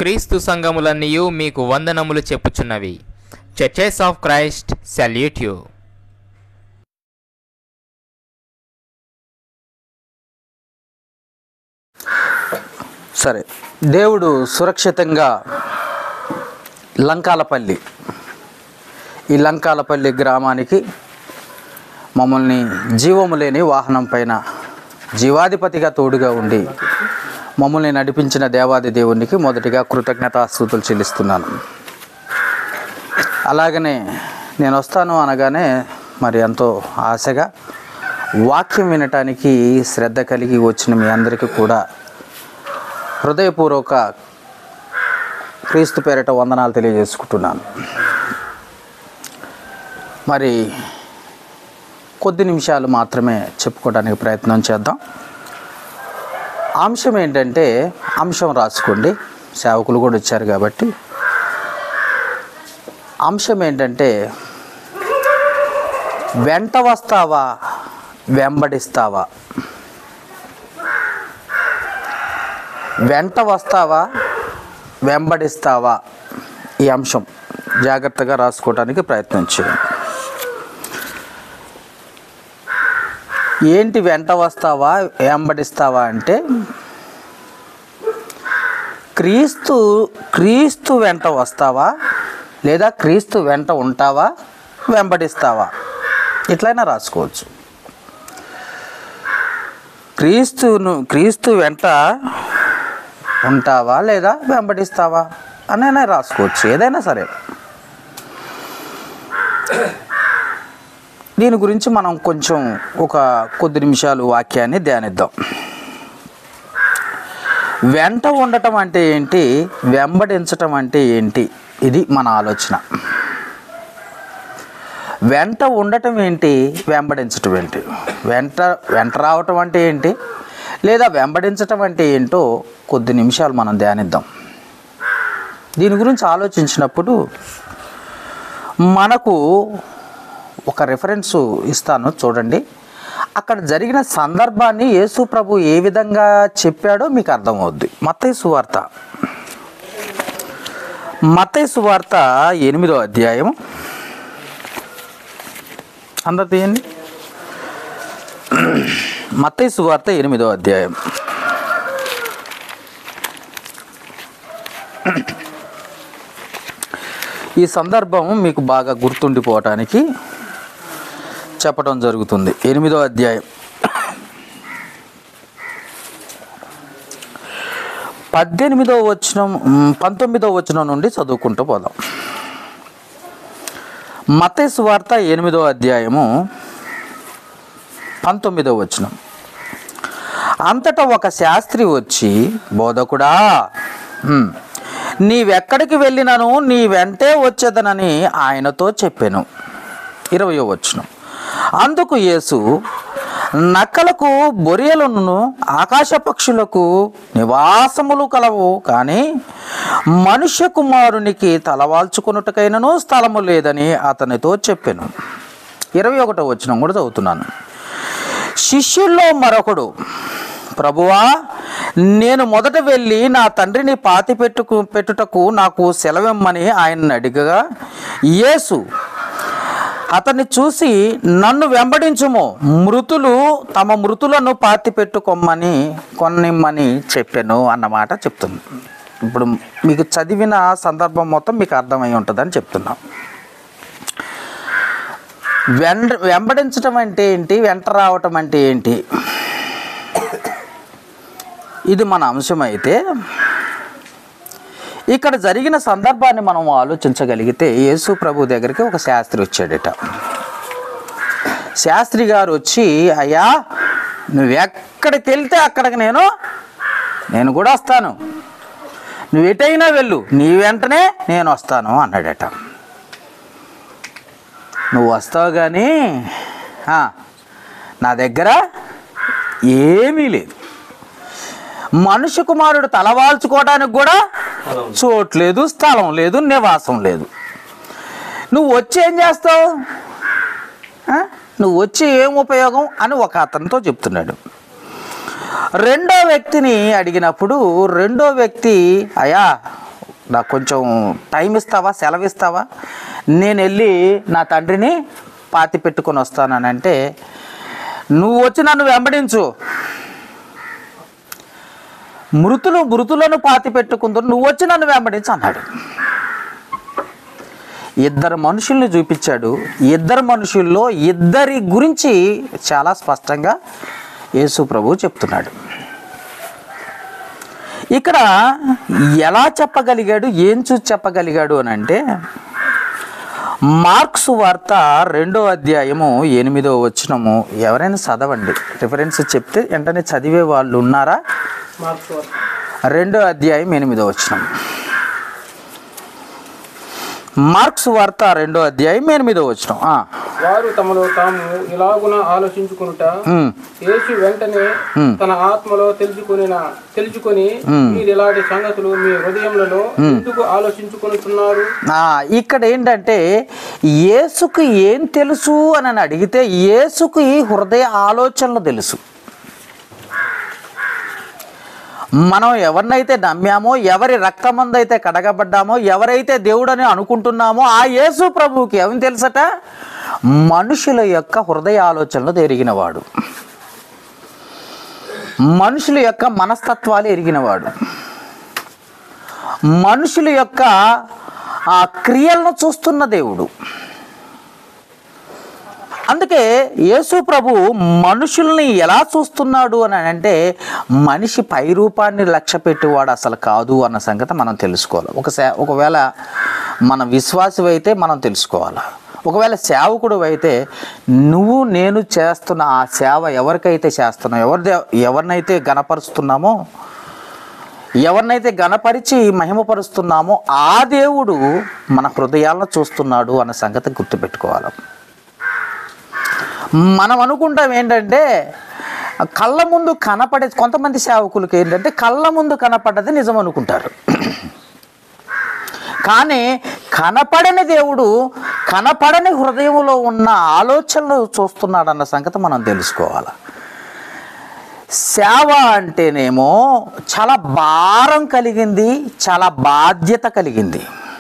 క్రీస్తు సంఘములన్నీయు మీకు వందనములు చెప్పుచున్నవి churches of Christ salute you సరే దేవుడు సురక్షితంగా లంకాలపల్లి ఈ లంకాలపల్లి గ్రామానికి మమ్మల్ని జీవము లేని వాహనం పైన జీవాధిపతిగా తోడుగా ఉండి మమ్మల్ని నడిపించిన దేవాది దేవునికి మొదటిగా కృతజ్ఞతాస్థుతులు చెల్లిస్తున్నాను అలాగనే నేను వస్తాను అనగానే మరి ఎంతో ఆశగా వాక్యం వినటానికి శ్రద్ధ కలిగి వచ్చిన మీ అందరికీ కూడా హృదయపూర్వక క్రీస్తు పేరిట వందనాలు తెలియజేసుకుంటున్నాను మరి కొద్ది నిమిషాలు మాత్రమే చెప్పుకోవడానికి ప్రయత్నం చేద్దాం అంశం ఏంటంటే అంశం రాసుకోండి సేవకులు కూడా వచ్చారు కాబట్టి అంశం ఏంటంటే వెంట వస్తావా వెంబడిస్తావా వెంట వస్తావా వెంబడిస్తావా ఈ అంశం జాగ్రత్తగా రాసుకోవడానికి ప్రయత్నం చేయండి ఏంటి వెంట వస్తావా వెంబడిస్తావా అంటే క్రీస్తు క్రీస్తు వెంట వస్తావా లేదా క్రీస్తు వెంట ఉంటావా వెంబడిస్తావా ఇట్లయినా రాసుకోవచ్చు క్రీస్తును క్రీస్తు వెంట ఉంటావా లేదా వెంబడిస్తావా అనైనా రాసుకోవచ్చు ఏదైనా సరే దీని గురించి మనం కొంచెం ఒక కొద్ది నిమిషాలు వాక్యాన్ని ధ్యానిద్దాం వెంట ఉండటం అంటే ఏంటి వెంబడించటం అంటే ఏంటి ఇది మన ఆలోచన వెంట ఉండటం ఏంటి వెంబడించటం ఏంటి వెంట వెంట రావటం అంటే ఏంటి లేదా వెంబడించటం అంటే ఏంటో కొద్ది నిమిషాలు మనం ధ్యానిద్దాం దీని గురించి ఆలోచించినప్పుడు మనకు ఒక రెఫరెన్స్ ఇస్తాను చూడండి అక్కడ జరిగిన సందర్భాన్ని యేసు ప్రభు ఏ విధంగా చెప్పాడో మీకు అర్థమవుద్ది మత్తయి సువార్త మత్తయి సువార్త ఎనిమిదో అధ్యాయం అందరు తీయండి మత్తయి సువార్త ఎనిమిదో అధ్యాయం ఈ సందర్భం మీకు బాగా గుర్తుండిపోవటానికి చెప్పడం జరుగుతుంది ఎనిమిదో అధ్యాయం పద్దెనిమిదో వచనం మ్, పంతొమ్మిదో వచనం నుండి చదువుకుంటూ పోదాం మతేసు వార్త ఎనిమిదో అధ్యాయము పంతొమ్మిదో వచనం అంతటా ఒక శాస్త్రి వచ్చి బోధకుడా మ్, నీవెక్కడికి వెళ్ళినను నీ వెంటే వచ్చేదనని ఆయనతో చెప్పాను ఇరవయో వచనం అందుకు యేసు నక్కలకు బొరియలను ఆకాశ పక్షులకు నివాసములు కలవు కానీ మనుష్య కుమారునికి తలవాల్చుకున్నట్టుకైనను స్థలము లేదని అతనితో చెప్పాను ఇరవై ఒకటో వచనం కూడా చదువుతున్నాను శిష్యుల్లో మరొకడు ప్రభువా నేను మొదట వెళ్ళి నా తండ్రిని పాతి పెట్టుకు పెట్టుటకు నాకు సెలవిమ్మని ఆయన అడిగగా యేసు అతన్ని చూసి నన్ను వెంబడించుము మృతులు తమ మృతులను పాతి పెట్టుకోమని కొన్నిమ్మని చెప్పాను అన్నమాట చెప్తుంది ఇప్పుడు మీకు చదివిన సందర్భం మొత్తం మీకు అర్థమై ఉంటుందని చెప్తున్నాం వెంట వెంబడించటం అంటే ఏంటి వెంట రావటం అంటే ఏంటి ఇది మన అంశం అయితే ఇక్కడ జరిగిన సందర్భాన్ని మనం ఆలోచించగలిగితే యేసు ప్రభు దగ్గరికి ఒక శాస్త్రి వచ్చాడట శాస్త్రి గారు వచ్చి అయ్యా నువ్వు ఎక్కడికి వెళ్తే అక్కడికి నేను నేను కూడా వస్తాను నువ్వు ఎటైనా వెళ్ళు నీ వెంటనే నేను వస్తాను అన్నాడట నువ్వు వస్తావు కానీ ఆ, నా దగ్గర ఏమీ లేదు మనుష్య కుమారుడు తలవాల్చుకోవడానికి కూడా చోటు లేదు స్థలం లేదు నివాసం లేదు నువ్వు వచ్చి ఏం చేస్తావు ఆ? నువ్వు వచ్చి ఏం ఉపయోగం అని ఒక అతనితో చెప్తున్నాడు రెండో వ్యక్తిని అడిగినప్పుడు రెండో వ్యక్తి అయా నాకు కొంచెం టైం ఇస్తావా సెలవు ఇస్తావా నేను వెళ్ళి నా తండ్రిని పాతి పెట్టుకొని వస్తానని అంటే నువ్వు వచ్చి నన్ను వెంబడించు మృతులు మృతులను పాతి పెట్టుకుందరు నువ్వు వచ్చి నన్ను వెంబడించు అన్నాడు ఇద్దరు మనుషుల్ని చూపించాడు ఇద్దరు మనుషుల్లో ఇద్దరి గురించి చాలా స్పష్టంగా యేసు ప్రభు చెప్తున్నాడు ఇక్కడ ఎలా చెప్పగలిగాడు ఏం చూసి చెప్పగలిగాడు అని అంటే మార్క్స్ వార్త రెండో అధ్యాయము ఎనిమిదో వచనము ఎవరైనా చదవండి రిఫరెన్స్ చెప్తే వెంటనే చదివే వాళ్ళు ఉన్నారా మార్క్స్ వార్త. రెండో అధ్యాయం ఎనిమిదో వచనం మార్క్స్ వార్త రెండో అధ్యాయం ఎనిమిదో వచనం ఆ, వారు తమలో తాము ఇలాగున ఆలోచించుకునుట ఉమ్, యేసు వెంటనే తన ఆత్మలో తెలుసుకుని తెలుసుకొని మీరు ఇలాంటి సంగతులు మీ హృదయములలో ఎందుకు ఆలోచించుకుంటున్నారు ఆ, ఇక్కడ ఏంటంటే యేసుకు ఏం తెలుసు అని అడిగితే యేసుకు ఈ హృదయ ఆలోచనలు తెలుసు మనం ఎవరినైతే నమ్మామో ఎవరి రక్తమందైతే కడగబడ్డామో ఎవరైతే దేవుడని అనుకుంటున్నామో ఆ యేసు ప్రభువుకి ఏమని తెలుసట మనుషుల యొక్క హృదయ ఆలోచనలు ఎరిగినవాడు మనుషుల యొక్క మనస్తత్వాలు ఎరిగినవాడు మనుషుల యొక్క ఆ క్రియలను చూస్తున్న దేవుడు అందుకే యేసు ప్రభు మనుషుల్ని ఎలా చూస్తున్నాడు అని అంటే మనిషి పై రూపాన్ని లక్ష్య పెట్టేవాడు అసలు కాదు అన్న సంగతి మనం తెలుసుకోవాలి ఒక సే- ఒకవేళ మన విశ్వాసం అయితే మనం తెలుసుకోవాలి ఒకవేళ సేవకుడు అయితే నువ్వు నేను చేస్తున్న ఆ సేవ ఎవరికైతే చేస్తున్నావు ఎవరి ఎవరినైతే గణపరుస్తున్నామో ఎవరినైతే గణపరిచి మహిమపరుస్తున్నామో ఆ దేవుడు మన హృదయాలను చూస్తున్నాడు అన్న సంగతి గుర్తుపెట్టుకోవాలి మనం అనుకుంటాం ఏంటంటే కళ్ళ ముందు కనపడే కొంతమంది సేవకులకి ఏంటంటే కళ్ళ ముందు కనపడ్డది నిజం అనుకుంటారు కానీ కనపడని దేవుడు కనపడని హృదయంలో ఉన్న ఆలోచనలు చూస్తున్నాడన్న సంగతి మనం తెలుసుకోవాలి సేవ అంటేనేమో చాలా భారం కలిగింది చాలా బాధ్యత కలిగింది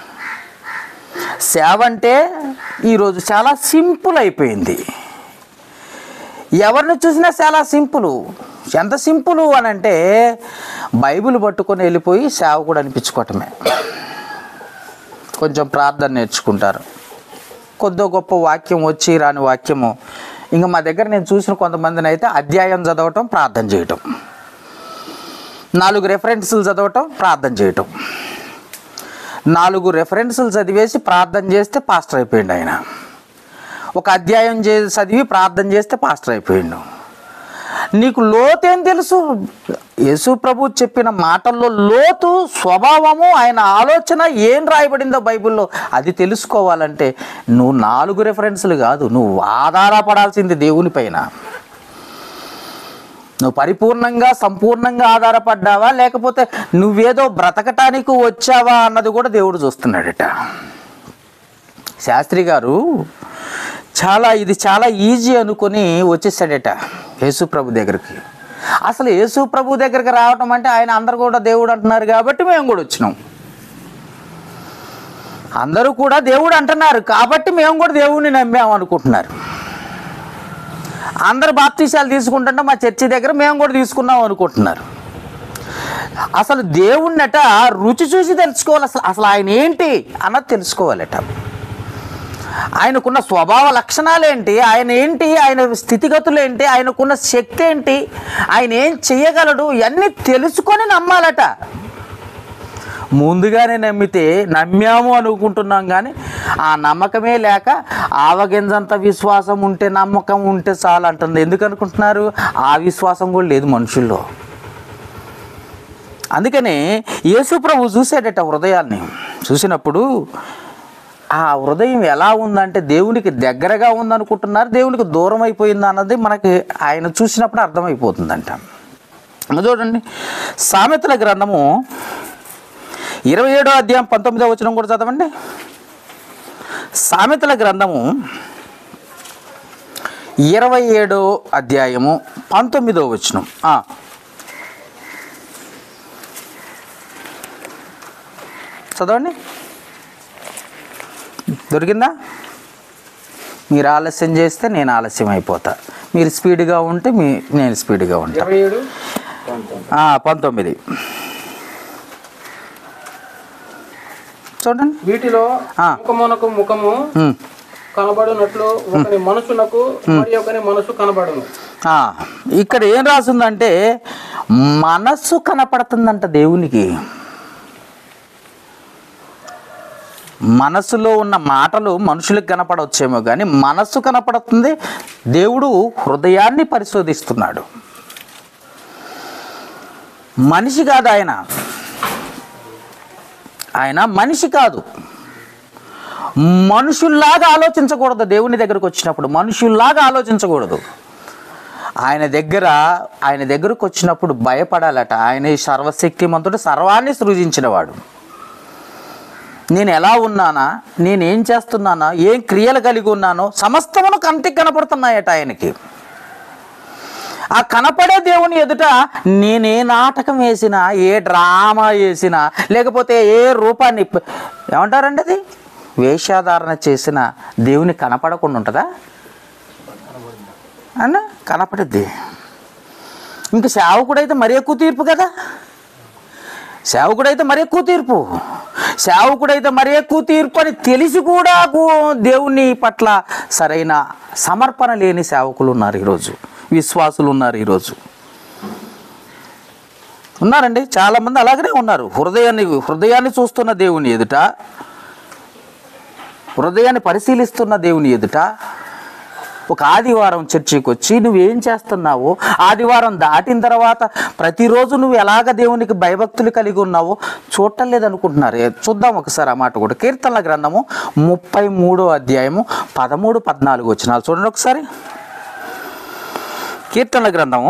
సేవ అంటే ఈరోజు చాలా సింపుల్ అయిపోయింది ఎవరిని చూసినా చాలా సింపుల్ ఎంత సింపుల్ అని అంటే బైబిల్ పట్టుకొని వెళ్ళిపోయి సేవకుడు అనిపించుకోవటమే కొంచెం ప్రార్థన నేర్చుకుంటారు కొద్దో గొప్ప వాక్యం వచ్చి రాని వాక్యము ఇంకా మా దగ్గర నేను చూసిన కొంతమందిని అయితే అధ్యాయం చదవటం ప్రార్థన చేయటం నాలుగు రెఫరెన్సులు చదవటం ప్రార్థన చేయటం నాలుగు రెఫరెన్సులు చదివేసి ప్రార్థన చేస్తే పాస్టర్ అయిపోయిండు ఆయన ఒక అధ్యాయం చే చదివి ప్రార్థన చేస్తే పాస్టర్ అయిపోయిండు నీకు లోతు ఏం తెలుసు యేసు ప్రభు చెప్పిన మాటల్లో లోతు స్వభావము ఆయన ఆలోచన ఏం రాయబడిందో బైబిల్లో అది తెలుసుకోవాలంటే నువ్వు నాలుగు రెఫరెన్సులు కాదు నువ్వు ఆధారపడాల్సింది దేవుని పైన నువ్వు పరిపూర్ణంగా సంపూర్ణంగా ఆధారపడ్డావా లేకపోతే నువ్వేదో బ్రతకటానికి వచ్చావా అన్నది కూడా దేవుడు చూస్తున్నాడట శాస్త్రి గారు చాలా ఇది చాలా ఈజీ అనుకొని వచ్చేసాడట యేసు ప్రభు దగ్గరికి అసలు యేసు ప్రభు దగ్గరికి రావటం అంటే ఆయన అందరు కూడా దేవుడు అంటున్నారు కాబట్టి మేము కూడా వచ్చినాం అందరూ కూడా దేవుడు అంటున్నారు కాబట్టి మేము కూడా దేవుడిని నమ్మాం అనుకుంటున్నారు అందరు బాప్తీసాలు తీసుకుంటుంటే మా చర్చి దగ్గర మేము కూడా తీసుకున్నాం అనుకుంటున్నారు అసలు దేవుణ్ణట రుచి చూసి తెలుసుకోవాలి అసలు అసలు ఆయన ఏంటి అన్నది తెలుసుకోవాలట ఆయనకున్న స్వభావ లక్షణాలు ఏంటి ఆయన ఏంటి ఆయన స్థితిగతులు ఏంటి ఆయనకున్న శక్తి ఏంటి ఆయన ఏం చెయ్యగలడు ఇవన్నీ తెలుసుకొని నమ్మాలట ముందుగానే నమ్మితే నమ్మాము అనుకుంటున్నాం కానీ ఆ నమ్మకమే లేక ఆవగింజంత విశ్వాసం ఉంటే నమ్మకం ఉంటే చాలు అంటుంది ఎందుకు అనుకుంటున్నారు ఆ విశ్వాసం కూడా లేదు మనుషుల్లో అందుకని యేసు ప్రభు చూసాడట హృదయాల్ని చూసినప్పుడు ఆ హృదయం ఎలా ఉందంటే దేవునికి దగ్గరగా ఉందనుకుంటున్నారు దేవునికి దూరం అయిపోయింది అన్నది మనకి ఆయన చూసినప్పుడు అర్థమైపోతుందంట చూడండి సామెతల గ్రంథము ఇరవై ఏడో అధ్యాయం పంతొమ్మిదో వచనం కూడా చదవండి సామెతల గ్రంథము ఇరవై ఏడో అధ్యాయము పంతొమ్మిదో వచనం ఆ. చదవండి దొరికిందా మీరు ఆలస్యం చేస్తే నేను ఆలస్యం అయిపోతా మీరు స్పీడ్గా ఉంటే మీ నేను స్పీడ్గా ఉంటా ఇరవై ఏడు ఆ, పంతొమ్మిది చూడండి వీటిలో ఆ. ముఖమునకు ముఖము ఉమ్. కనబడినట్లు ఒకని మనసునకు మరి ఒకని మనసు కనబడును ఆ, ఇక్కడ ఏం రాసిందంటే మనస్సు కనపడుతుందంట దేవునికి మనసులో ఉన్న మాటలు మనుషులకు కనపడవచ్చేమో కానీ మనస్సు కనపడుతుంది దేవుడు హృదయాన్ని పరిశోధిస్తున్నాడు మనిషి కాదు ఆయన ఆయన మనిషి కాదు మనుషుల్లాగా ఆలోచించకూడదు దేవుని దగ్గరకు వచ్చినప్పుడు మనుషుల్లాగా ఆలోచించకూడదు ఆయన దగ్గర ఆయన దగ్గరకు వచ్చినప్పుడు భయపడాలట ఆయన ఈ సర్వశక్తిమంతుడు సర్వాన్ని సృజించినవాడు నేను ఎలా ఉన్నానా నేను ఏం చేస్తున్నానా ఏం క్రియలు కలిగి ఉన్నానో సమస్తమును కంటికి కనపడుతున్నాయట ఆయనకి ఆ కనపడే దేవుని ఎదుట నేనే నాటకం వేసినా ఏ డ్రామా వేసినా లేకపోతే ఏ రూపాన్ని ప- ఏమంటారండి అది వేషాధారణ చేసిన దేవుని కనపడకుండా ఉంటుందా అన్న కనపడుద్ది ఇంకా సేవకుడైతే మరి ఎక్కువ తీర్పు కదా సేవకుడైతే మరి ఎక్కువ తీర్పు సేవకుడైతే మరి ఎక్కువ తీర్పు అని తెలిసి కూడా గు- దేవుని పట్ల సరైన సమర్పణ లేని సేవకులు ఉన్నారు ఈరోజు విశ్వాసులు ఉన్నారు ఈరోజు ఉన్నారండి చాలామంది అలాగనే ఉన్నారు హృదయాన్ని హృదయాన్ని చూస్తున్న దేవుని ఎదుట హృదయాన్ని పరిశీలిస్తున్న దేవుని ఎదుట ఒక ఆదివారం చర్చికి వచ్చి నువ్వేం చేస్తున్నావో ఆదివారం దాటిన తర్వాత ప్రతిరోజు నువ్వు ఎలాగ దేవునికి భయభక్తులు కలిగి ఉన్నావో చూడటం లేదనుకుంటున్నారు ఏ- చూద్దాం ఒకసారి ఆ మాట కూడా కీర్తనల గ్రంథము ముప్పై మూడో అధ్యాయము పదమూడు పద్నాలుగు వచ్చినాలు చూడండి ఒకసారి కీర్తనల గ్రంథము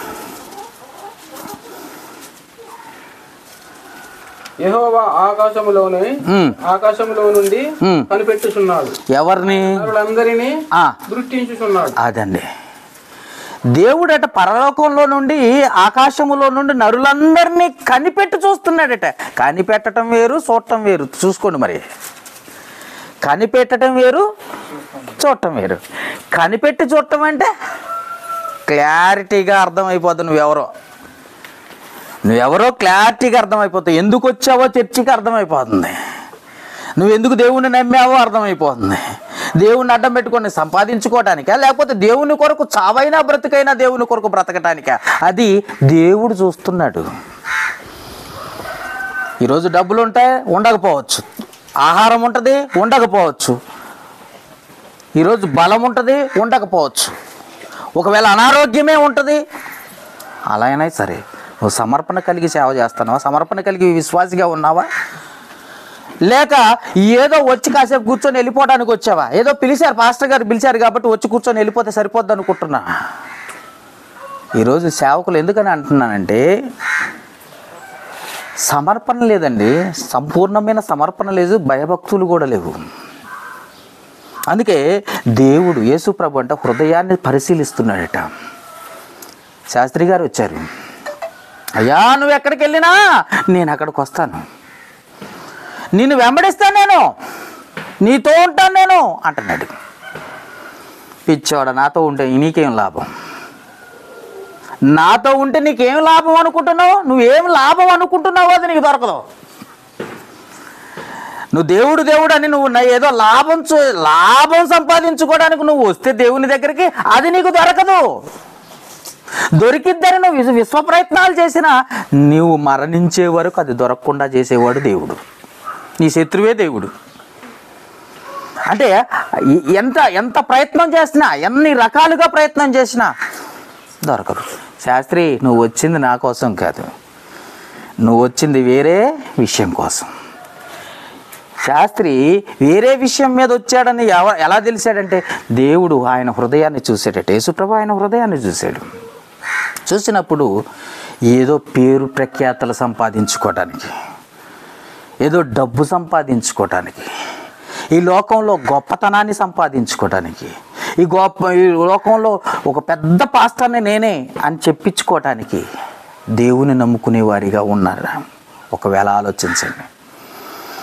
యెహోవా ఆకాశములోనే ఉమ్, ఆకాశములో నుండి ఉమ్. కనిపెట్టుచున్నాడు ఎవరిని నరులందరినీ ఆ, దృష్టించుచున్నాడు అదండి దేవుడట పరలోకంలో నుండి ఆకాశములో నుండి నరులందరినీ కనిపెట్టి చూస్తున్నాడట కనిపెట్టడం వేరు చూడటం వేరు చూసుకోండి మరి కనిపెట్టడం వేరు చూడటం వేరు కనిపెట్టి చూడటం అంటే క్లారిటీగా అర్థమైపోతుంది నువ్వెవరో నువ్వెవరో క్లారిటీగా అర్థమైపోతావు ఎందుకు వచ్చావో చర్చికి అర్థమైపోతుంది నువ్వు ఎందుకు దేవుణ్ణి నమ్మావో అర్థమైపోతుంది దేవుణ్ణి అడ్డం పెట్టుకొని సంపాదించుకోవటానికా లేకపోతే దేవుని కొరకు చావైనా బ్రతికైనా దేవుని కొరకు బ్రతకటానికా అది దేవుడు చూస్తున్నాడు ఈరోజు డబ్బులు ఉంటాయి ఉండకపోవచ్చు ఆహారం ఉంటుంది ఉండకపోవచ్చు ఈరోజు బలం ఉంటుంది ఉండకపోవచ్చు ఒకవేళ అనారోగ్యమే ఉంటుంది అలా అయినా సరే నువ్వు సమర్పణ కలిగి సేవ చేస్తున్నావా సమర్పణ కలిగి విశ్వాసిగా ఉన్నావా లేక ఏదో వచ్చి కాసేపు కూర్చొని వెళ్ళిపోవడానికి వచ్చావా ఏదో పిలిచారు పాస్టర్ గారు పిలిచారు కాబట్టి వచ్చి కూర్చొని వెళ్ళిపోతే సరిపోద్ది అనుకుంటున్నా ఈరోజు సేవకులు ఎందుకని అంటున్నానంటే సమర్పణ లేదండి సంపూర్ణమైన సమర్పణ లేదు భయభక్తులు కూడా లేవు అందుకే దేవుడు యేసుప్రభు అంట హృదయాన్ని పరిశీలిస్తున్నాడట శాస్త్రి గారు వచ్చారు అయ్యా నువ్వు ఎక్కడికి వెళ్ళినా నేను అక్కడికి వస్తాను నిన్ను వెంబడిస్తాను నేను నీతో ఉంటాను నేను అంటున్నాడు పిచ్చోడ నాతో ఉంటే నీకేం లాభం నాతో ఉంటే నీకేం లాభం అనుకుంటున్నావు నువ్వేం లాభం అనుకుంటున్నావు అది నీకు దొరకదు నువ్వు దేవుడు దేవుడు అని నువ్వు నా ఏదో లాభం చూ- లాభం సంపాదించుకోవడానికి నువ్వు వస్తే దేవుని దగ్గరికి అది నీకు దొరకదు దొరికిద్దని నువ్వు విశ్వ- విశ్వ ప్రయత్నాలు చేసినా నీవు మరణించే వరకు అది దొరకకుండా చేసేవాడు దేవుడు నీ శత్రువే దేవుడు అంటే ఎ- ఎంత ఎంత ప్రయత్నం చేసినా ఎన్ని రకాలుగా ప్రయత్నం చేసినా దొరకదు శాస్త్రి నువ్వు వచ్చింది నా కోసం కాదు నువ్వు వచ్చింది వేరే విషయం కోసం శాస్త్రి వేరే విషయం మీద వచ్చాడని ఎవ- ఎలా తెలిసాడంటే దేవుడు ఆయన హృదయాన్ని చూసాడట యేసుప్రభు ఆయన హృదయాన్ని చూశాడు చూసినప్పుడు ఏదో పేరు ప్రఖ్యాతలు సంపాదించుకోవటానికి ఏదో డబ్బు సంపాదించుకోవటానికి ఈ లోకంలో గొప్పతనాన్ని సంపాదించుకోవటానికి ఈ గొప్ప ఈ లోకంలో ఒక పెద్ద పాస్టర్ని నేనే అని చెప్పించుకోవటానికి దేవుని నమ్ముకునే వారిగా ఉన్నారు ఒకవేళ ఆలోచించండి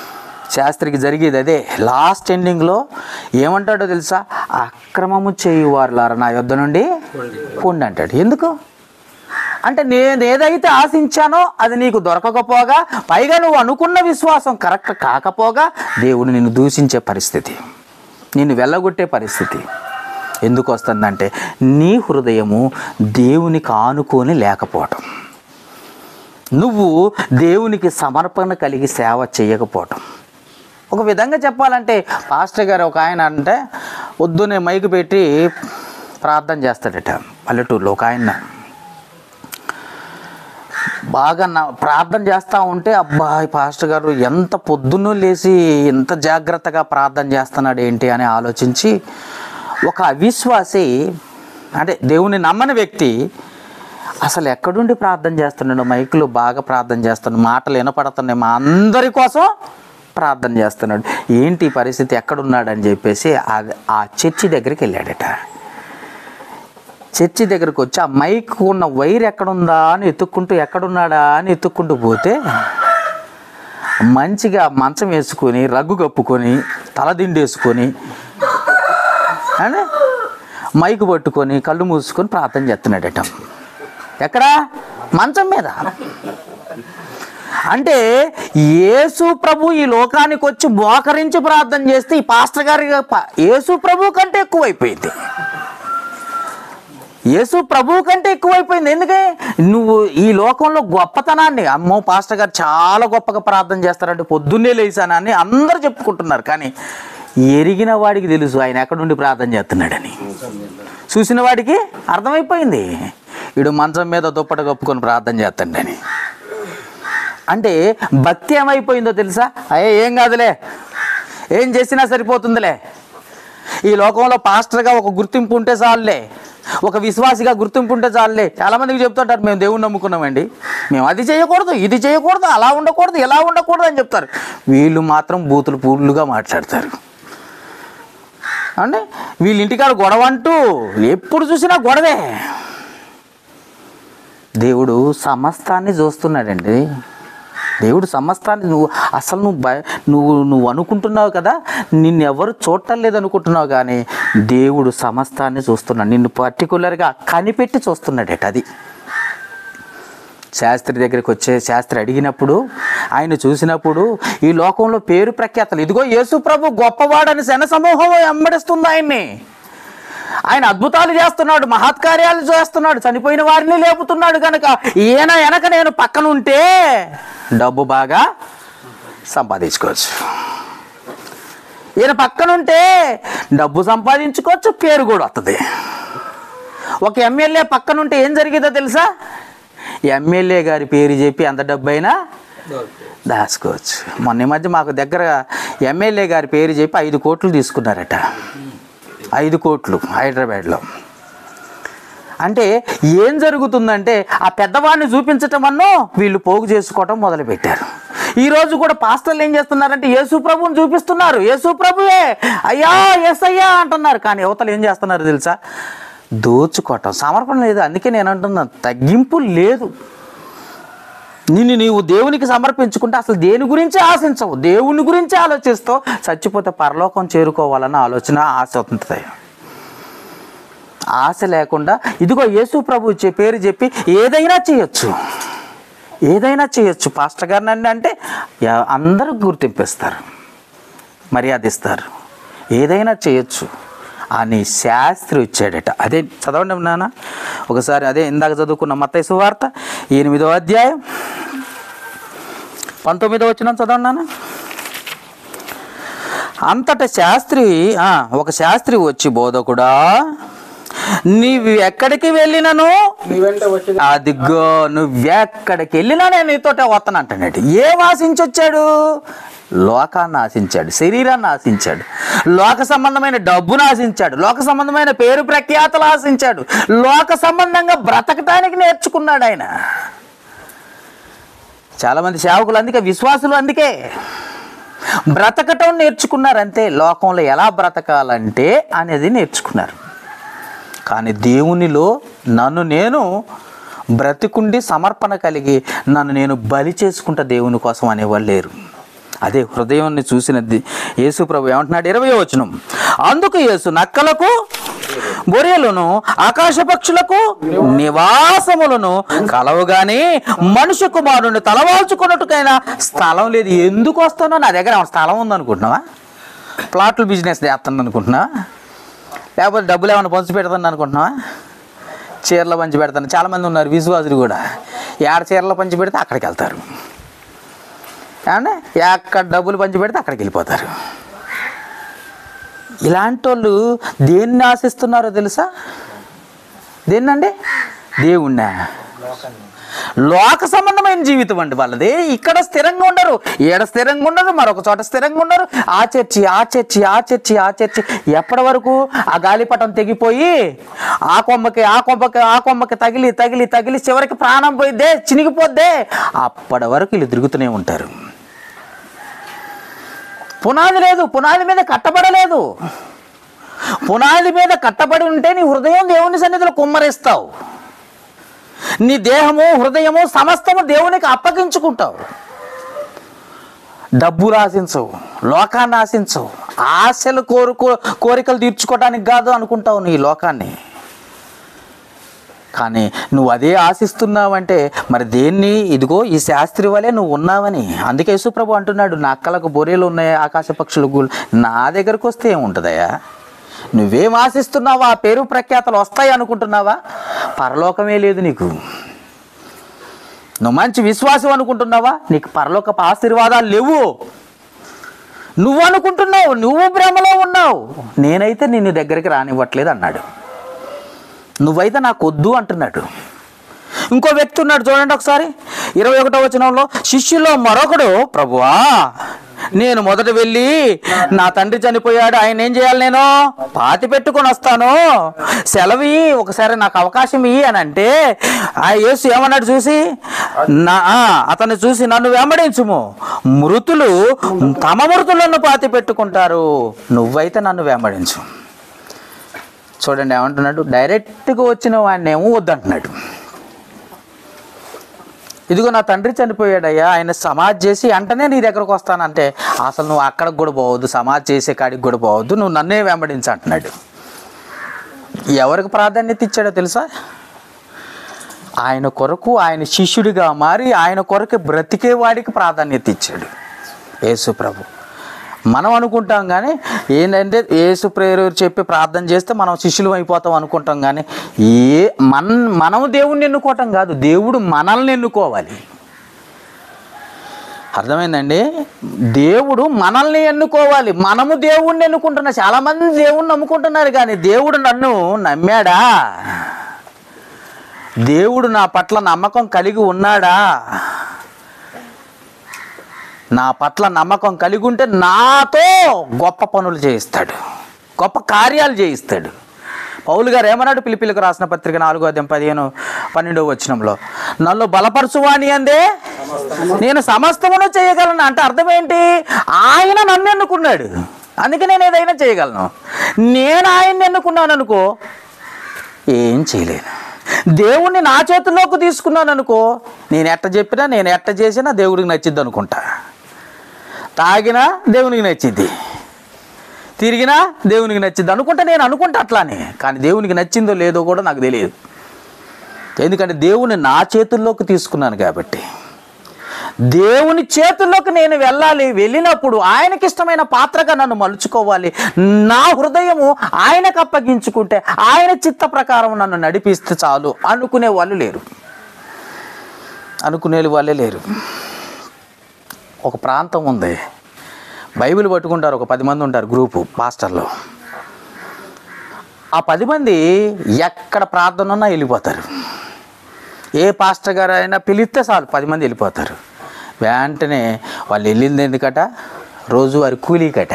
శాస్త్రికి జరిగేది అదే లాస్ట్ ఎండింగ్లో ఏమంటాడో తెలుసా అక్రమము చేయువారులారా నా యొద్ద నుండి పొండి అంటాడు ఎందుకు అంటే నేను ఏదైతే ఆశించానో అది నీకు దొరకకపోగా పైగా నువ్వు అనుకున్న విశ్వాసం కరెక్ట్ కాకపోగా దేవుడు నిన్ను దూషించే పరిస్థితి నిన్ను వెళ్ళగొట్టే పరిస్థితి ఎందుకు వస్తుందంటే నీ హృదయము దేవునికి ఆనుకొని లేకపోవటం నువ్వు దేవునికి సమర్పణ కలిగి సేవ చేయకపోవటం ఒక విధంగా చెప్పాలంటే పాస్టర్ గారు ఒక ఆయన అంటే వద్దునే మైకు పెట్టి ప్రార్థన చేస్తాడట పల్లెటూరులో ఒక ఆయన బాగా నా ప్రార్థన చేస్తూ ఉంటే అబ్బా ఈ పాస్టర్ గారు ఎంత పొద్దున్న లేచి ఎంత జాగ్రత్తగా ప్రార్థన చేస్తున్నాడు ఏంటి అని ఆలోచించి ఒక అవిశ్వాసి అంటే దేవుని నమ్మని వ్యక్తి అసలు ఎక్కడుండి ప్రార్థన చేస్తున్నాడు మైకులో బాగా ప్రార్థన చేస్తున్నాడు మాటలు వినపడుతున్నాయి మా అందరి కోసం ప్రార్థన చేస్తున్నాడు ఏంటి ఈ పరిస్థితి ఎక్కడున్నాడు అని చెప్పేసి ఆ- ఆ చర్చి దగ్గరికి వెళ్ళాడట చర్చి దగ్గరకు వచ్చి ఆ మైక్ ఉన్న వైర్ ఎక్కడుందా అని ఎత్తుక్కుంటూ ఎక్కడున్నాడా అని ఎత్తుక్కుంటూ పోతే మంచిగా మంచం వేసుకొని రగ్గు కప్పుకొని తలదిండు వేసుకొని అని మైక్ పట్టుకొని కళ్ళు మూసుకొని ప్రార్థన చేస్తున్నాడట ఎక్కడ మంచం మీద అంటే యేసు ప్రభు ఈ లోకానికి వచ్చి మోకరించి ప్రార్థన చేస్తే ఈ పాస్టర్ గారి ప- యేసు ప్రభు కంటే ఎక్కువైపోయింది యేసు ప్రభు కంటే ఎక్కువైపోయింది ఎందుకే నువ్వు ఈ లోకంలో గొప్పతనాన్ని అమ్మో పాస్టర్ గారు చాలా గొప్పగా ప్రార్థన చేస్తారంటే పొద్దున్నే లేచానని అందరూ చెప్పుకుంటున్నారు కానీ ఎరిగిన వాడికి తెలుసు ఆయన ఎక్కడుండి ప్రార్థన చేస్తున్నాడని చూసిన వాడికి అర్థమైపోయింది వీడు మంచం మీద దుప్పట కప్పుకొని ప్రార్థన చేస్తాడని అంటే భక్తి ఏమైపోయిందో తెలుసా అయ్యే ఏం కాదులే ఏం చేసినా సరిపోతుందిలే ఈ లోకంలో పాస్టర్గా ఒక గుర్తింపు ఉంటే చాలులే ఒక విశ్వాసిగా గుర్తింపు ఉంటే చాలులే చాలామందికి చెప్తుంటారు మేము దేవుణ్ణి నమ్ముకున్నామండి మేము అది చేయకూడదు ఇది చేయకూడదు అలా ఉండకూడదు ఇలా ఉండకూడదు అని చెప్తారు వీళ్ళు మాత్రం బూతులు పూర్లుగా మాట్లాడతారు అంటే వీళ్ళ ఇంటికాడ గొడవ అంటూ ఎప్పుడు చూసినా గొడవే దేవుడు సమస్తాన్ని చూస్తున్నాడండి దేవుడు సమస్తాన్ని నువ్వు అసలు నువ్వు భయ నువ్వు నువ్వు అనుకుంటున్నావు కదా నిన్నెవరు చూడటం లేదు అనుకుంటున్నావు కానీ దేవుడు సమస్తాన్ని చూస్తున్నాడు నిన్ను పర్టికులర్గా కనిపెట్టి చూస్తున్నాడట అది శాస్త్రి దగ్గరికి వచ్చే శాస్త్రి అడిగినప్పుడు ఆయన చూసినప్పుడు ఈ లోకంలో పేరు ప్రఖ్యాతలు ఇదిగో యేసు ప్రభు గొప్పవాడని జన సమూహం వెంబడిస్తుంది ఆయన్ని ఆయన అద్భుతాలు చేస్తున్నాడు మహత్కార్యాలు చేస్తున్నాడు చనిపోయిన వారిని లేపుతున్నాడు కనుక ఈయన వెనక నేను పక్కన ఉంటే డబ్బు బాగా సంపాదించుకోవచ్చు ఈయన పక్కన ఉంటే డబ్బు సంపాదించుకోవచ్చు పేరు కూడా వస్తుంది ఒక ఎమ్మెల్యే పక్కన ఉంటే ఏం జరిగిందో తెలుసా ఎమ్మెల్యే గారి పేరు చెప్పి ఎంత డబ్బు అయినా దాచుకోవచ్చు మొన్న ఈ మధ్య మాకు దగ్గర ఎమ్మెల్యే గారి పేరు చెప్పి ఐదు కోట్లు తీసుకున్నారట ఐదు కోట్లు హైదరాబాద్లో అంటే ఏం జరుగుతుందంటే ఆ పెద్దవాడిని చూపించటం అన్నో వీళ్ళు పోగు చేసుకోవటం మొదలుపెట్టారు ఈ రోజు కూడా పాస్టర్లు ఏం చేస్తున్నారంటే యేసు ప్రభువుని చూపిస్తున్నారు యేసు ప్రభువే అయ్యా ఎస్ అయ్యా అంటున్నారు కానీ యువతలు ఏం చేస్తున్నారు తెలుసా దోచుకోవటం సమర్పణ లేదు అందుకే నేను అంటున్నాను తగ్గింపు లేదు నిన్ను నీవు దేవునికి సమర్పించుకుంటే అసలు దేని గురించి ఆశించవు దేవుని గురించి ఆలోచిస్తావు చచ్చిపోతే పరలోకం చేరుకోవాలన్న ఆలోచన ఆశ ఉంటుంది ఆశ లేకుండా ఇదిగో యేసు ప్రభు ఇచ్చే పేరు చెప్పి ఏదైనా చేయొచ్చు ఏదైనా చేయొచ్చు పాస్టర్ గారిని అని అంటే యా- అందరూ గుర్తింపిస్తారు మర్యాద ఇస్తారు ఏదైనా చేయొచ్చు అని శాస్త్రి ఇచ్చాడట అదే చదవండి నాన్న ఒకసారి అదే ఇందాక చదువుకున్న మత్తయి సువార్త ఎనిమిదో అధ్యాయం పంతొమ్మిదో వచ్చిన చదవండి నాన్న అంతట శాస్త్రి ఆ, ఒక శాస్త్రి వచ్చి బోధకుడా నీవు ఎక్కడికి వెళ్ళినను నీ వెంట వచ్చిన అదిగో నువ్వెక్కడికి వెళ్ళినా నేను నీతోటే వస్తాను అంటాడు ఏం ఆశించి వచ్చాడు లోకాన్ని ఆశించాడు శరీరాన్ని ఆశించాడు లోక సంబంధమైన డబ్బును ఆశించాడు లోక సంబంధమైన పేరు ప్రఖ్యాతలు ఆశించాడు లోక సంబంధంగా బ్రతకటానికి నేర్చుకున్నాడు ఆయన చాలామంది సేవకులు అందుకే విశ్వాసులు అందుకే బ్రతకటం నేర్చుకున్నారు అంతే లోకంలో ఎలా బ్రతకాలంటే అనేది నేర్చుకున్నారు కానీ దేవునిలో నన్ను నేను బ్రతికుండి సమర్పణ కలిగి నన్ను నేను బలి చేసుకుంటా దేవుని కోసం అనేవాళ్ళు లేరు అదే హృదయాన్ని చూసినది యేసు ప్రభు ఏమంటున్నాడు ఇరవై వచనం అందుకు యేసు నక్కలకు బొరియలను ఆకాశ పక్షులకు నివాసములను కలవుగాని మనుష్య కుమారుని తలవాల్చుకున్నట్టుకైనా స్థలం లేదు ఎందుకు వస్తానో నా దగ్గర ఏమైనా స్థలం ఉందనుకుంటున్నావా ప్లాట్లు బిజినెస్ చేస్తాను అనుకుంటున్నావా లేకపోతే డబ్బులు ఏమైనా పంచి పెడతాను అనుకుంటున్నావా చీరలు పంచి పెడతాను చాలామంది ఉన్నారు విశ్వాసులు కూడా ఏడ చీరలు పంచి పెడితే అక్కడికి వెళ్తారు ఏమంటే ఎక్కడ డబ్బులు పంచి పెడితే అక్కడికి వెళ్ళిపోతారు ఇలాంటి వాళ్ళు దేన్ని ఆశిస్తున్నారో తెలుసా దేన్నండి దేవుణ్ణా లోక సంబంధమైన జీవితం అండి వాళ్ళది ఇక్కడ స్థిరంగా ఉండరు ఈడ స్థిరంగా ఉండరు మరొక చోట స్థిరంగా ఉండరు ఆ చర్చి ఆ చర్చి ఆ చర్చి ఆ చర్చి ఎప్పటి వరకు ఆ గాలిపటం తెగిపోయి ఆ కొమ్మకి ఆ కొమ్మకి ఆ కొమ్మకి తగిలి తగిలి తగిలి చివరికి ప్రాణం పోయిద్దే చినిగిపోద్దే అప్పటి వరకు వీళ్ళు తిరుగుతూనే ఉంటారు పునాది లేదు పునాది మీద కట్టబడలేదు పునాది మీద కట్టబడి ఉంటే నీ హృదయం దేవుని సన్నిధిలో కుమ్మరిస్తావు నీ దేహము హృదయము సమస్తము దేవునికి అప్పగించుకుంటావు డబ్బులు ఆశించవు లోకాన్ని ఆశించవు ఆశలు కోరుకో కోరికలు తీర్చుకోవడానికి కాదు అనుకుంటావు నీ లోకాన్ని కానీ నువ్వు అదే ఆశిస్తున్నావంటే మరి దేన్ని ఇదిగో ఈ శాస్త్రి వలె నువ్వు ఉన్నావని అందుకే యేసుప్రభు అంటున్నాడు నా అక్కలకు బొరేలు ఉన్నాయి ఆకాశ పక్షులు గూళ్ళు నా దగ్గరకు వస్తే ఏముంటుందయ్యా నువ్వేం ఆశిస్తున్నావా ఆ పేరు ప్రఖ్యాతలు వస్తాయి అనుకుంటున్నావా పరలోకమే లేదు నీకు నువ్వు మంచి విశ్వాసం అనుకుంటున్నావా నీకు పరలోకపు ఆశీర్వాదాలు లేవు నువ్వు అనుకుంటున్నావు నువ్వు భ్రమలో ఉన్నావు నేనైతే నిన్ను దగ్గరికి రానివ్వట్లేదు అన్నాడు నువ్వైతే నాకు వద్దు అంటున్నాడు ఇంకో వ్యక్తి ఉన్నాడు చూడండి ఒకసారి ఇరవై ఒకటో వచనంలో శిష్యుల్లో మరొకడు ప్రభువా నేను మొదట వెళ్ళి నా తండ్రి చనిపోయాడు ఆయన ఏం చేయాలి నేను పాతి పెట్టుకొని వస్తాను సెలవి ఒకసారి నాకు అవకాశం ఇయ్యి అని అంటే ఆ యేసు ఏమన్నాడు చూసి నా ఆ, అతన్ని చూసి నన్ను వెంబడించుము మృతులు తమ మృతులను పాతి పెట్టుకుంటారు నువ్వైతే నన్ను వెంబడించు చూడండి ఏమంటున్నాడు డైరెక్ట్గా వచ్చిన వాడిని ఏమో వద్దంటున్నాడు ఇదిగో నా తండ్రి చనిపోయాడయ్యా ఆయన సమాధి చేసి వెంటనే నీ దగ్గరకు వస్తానంటే అసలు నువ్వు అక్కడికి కూడా పోవద్దు సమాధి చేసే కాడికి కూడా పోవద్దు నువ్వు నన్నే వెంబడించు అంటున్నాడు ఎవరికి ప్రాధాన్యత ఇచ్చాడో తెలుసా ఆయన కొరకు ఆయన శిష్యుడిగా మారి ఆయన కొరకు బ్రతికే వాడికి ప్రాధాన్యత ఇచ్చాడు యేసు ప్రభు మనం అనుకుంటాం కానీ ఏంటంటే యేసు ప్రేరు చెప్పి ప్రార్థన చేస్తే మనం శిష్యులు అయిపోతాం అనుకుంటాం కానీ ఏ మన మనం దేవుణ్ణి ఎన్నుకోవటం కాదు దేవుడు మనల్ని ఎన్నుకోవాలి అర్థమైందండి దేవుడు మనల్ని ఎన్నుకోవాలి మనము దేవుణ్ణి ఎన్నుకుంటున్నా చాలామంది దేవుణ్ణి నమ్ముకుంటున్నారు కానీ దేవుడు నన్ను నమ్మాడా దేవుడు నా పట్ల నమ్మకం కలిగి ఉన్నాడా నా పట్ల నమ్మకం కలిగి ఉంటే నాతో గొప్ప పనులు చేయిస్తాడు గొప్ప కార్యాలు చేయిస్తాడు పౌలు గారు ఏమన్నాడు పిలిపిలకు రాసిన పత్రిక నాలుగో అధ్యాయం పదిహేను పన్నెండో వచనంలో నన్ను బలపరచువాని అందే నేను సమస్తమును చేయగలను అంటే అర్థం ఏంటి ఆయన నన్ను ఎన్నుకున్నాడు అందుకే నేను ఏదైనా చేయగలను నేను ఆయన్ని ఎన్నుకున్నాను అనుకో ఏం చేయలేను దేవుణ్ణి నా చేతుల్లోకి తీసుకున్నాను అనుకో నేను ఎట్ట చెప్పినా నేను ఎట్ట చేసినా దేవుడికి నచ్చిద్ది అనుకుంటా తాగినా దేవునికి నచ్చింది తిరిగినా దేవునికి నచ్చింది అనుకుంటా నేను అనుకుంటా అట్లానే కానీ దేవునికి నచ్చిందో లేదో కూడా నాకు తెలియదు ఎందుకంటే దేవుని నా చేతుల్లోకి తీసుకున్నాను కాబట్టి దేవుని చేతుల్లోకి నేను వెళ్ళాలి వెళ్ళినప్పుడు ఆయనకి ఇష్టమైన పాత్రగా నన్ను మలుచుకోవాలి నా హృదయము ఆయనకు అప్పగించుకుంటే ఆయన చిత్త ప్రకారం నన్ను నడిపిస్తే చాలు అనుకునే వాళ్ళు లేరు అనుకునే వాళ్ళే లేరు ఒక ప్రాంతం ఉంది బైబిల్ పట్టుకుంటారు ఒక పది మంది ఉంటారు గ్రూపు పాస్టర్లు ఆ పది మంది ఎక్కడ ప్రార్థన ఉన్నా వెళ్ళిపోతారు ఏ పాస్టర్ గారు అయినా పిలిస్తే చాలు పది మంది వెళ్ళిపోతారు వెంటనే వాళ్ళు వెళ్ళింది ఎందుకట రోజువారి కూలీకట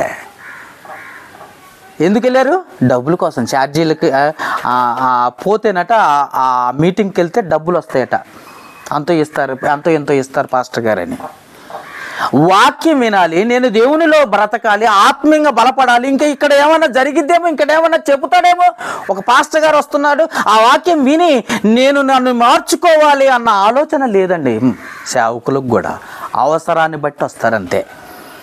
ఎందుకు వెళ్ళారు డబ్బుల కోసం ఛార్జీలకి ఆ, ఆ, ఆ, పోతేనట ఆ- ఆ మీటింగ్కి వెళ్తే డబ్బులు వస్తాయట అంతో ఇస్తారు అంతో ఎంతో ఇస్తారు పాస్టర్ గారని వాక్యం వినాలి నేను దేవునిలో బ్రతకాలి ఆత్మీయంగా బలపడాలి ఇంకా ఇక్కడ ఏమన్నా జరిగిద్దేమో ఇక్కడ ఏమన్నా చెబుతాడేమో ఒక పాస్టర్ గారు వస్తున్నాడు ఆ వాక్యం విని నేను నన్ను మార్చుకోవాలి అన్న ఆలోచన లేదండి సేవకులకు కూడా అవసరాన్ని బట్టి వస్తారంతే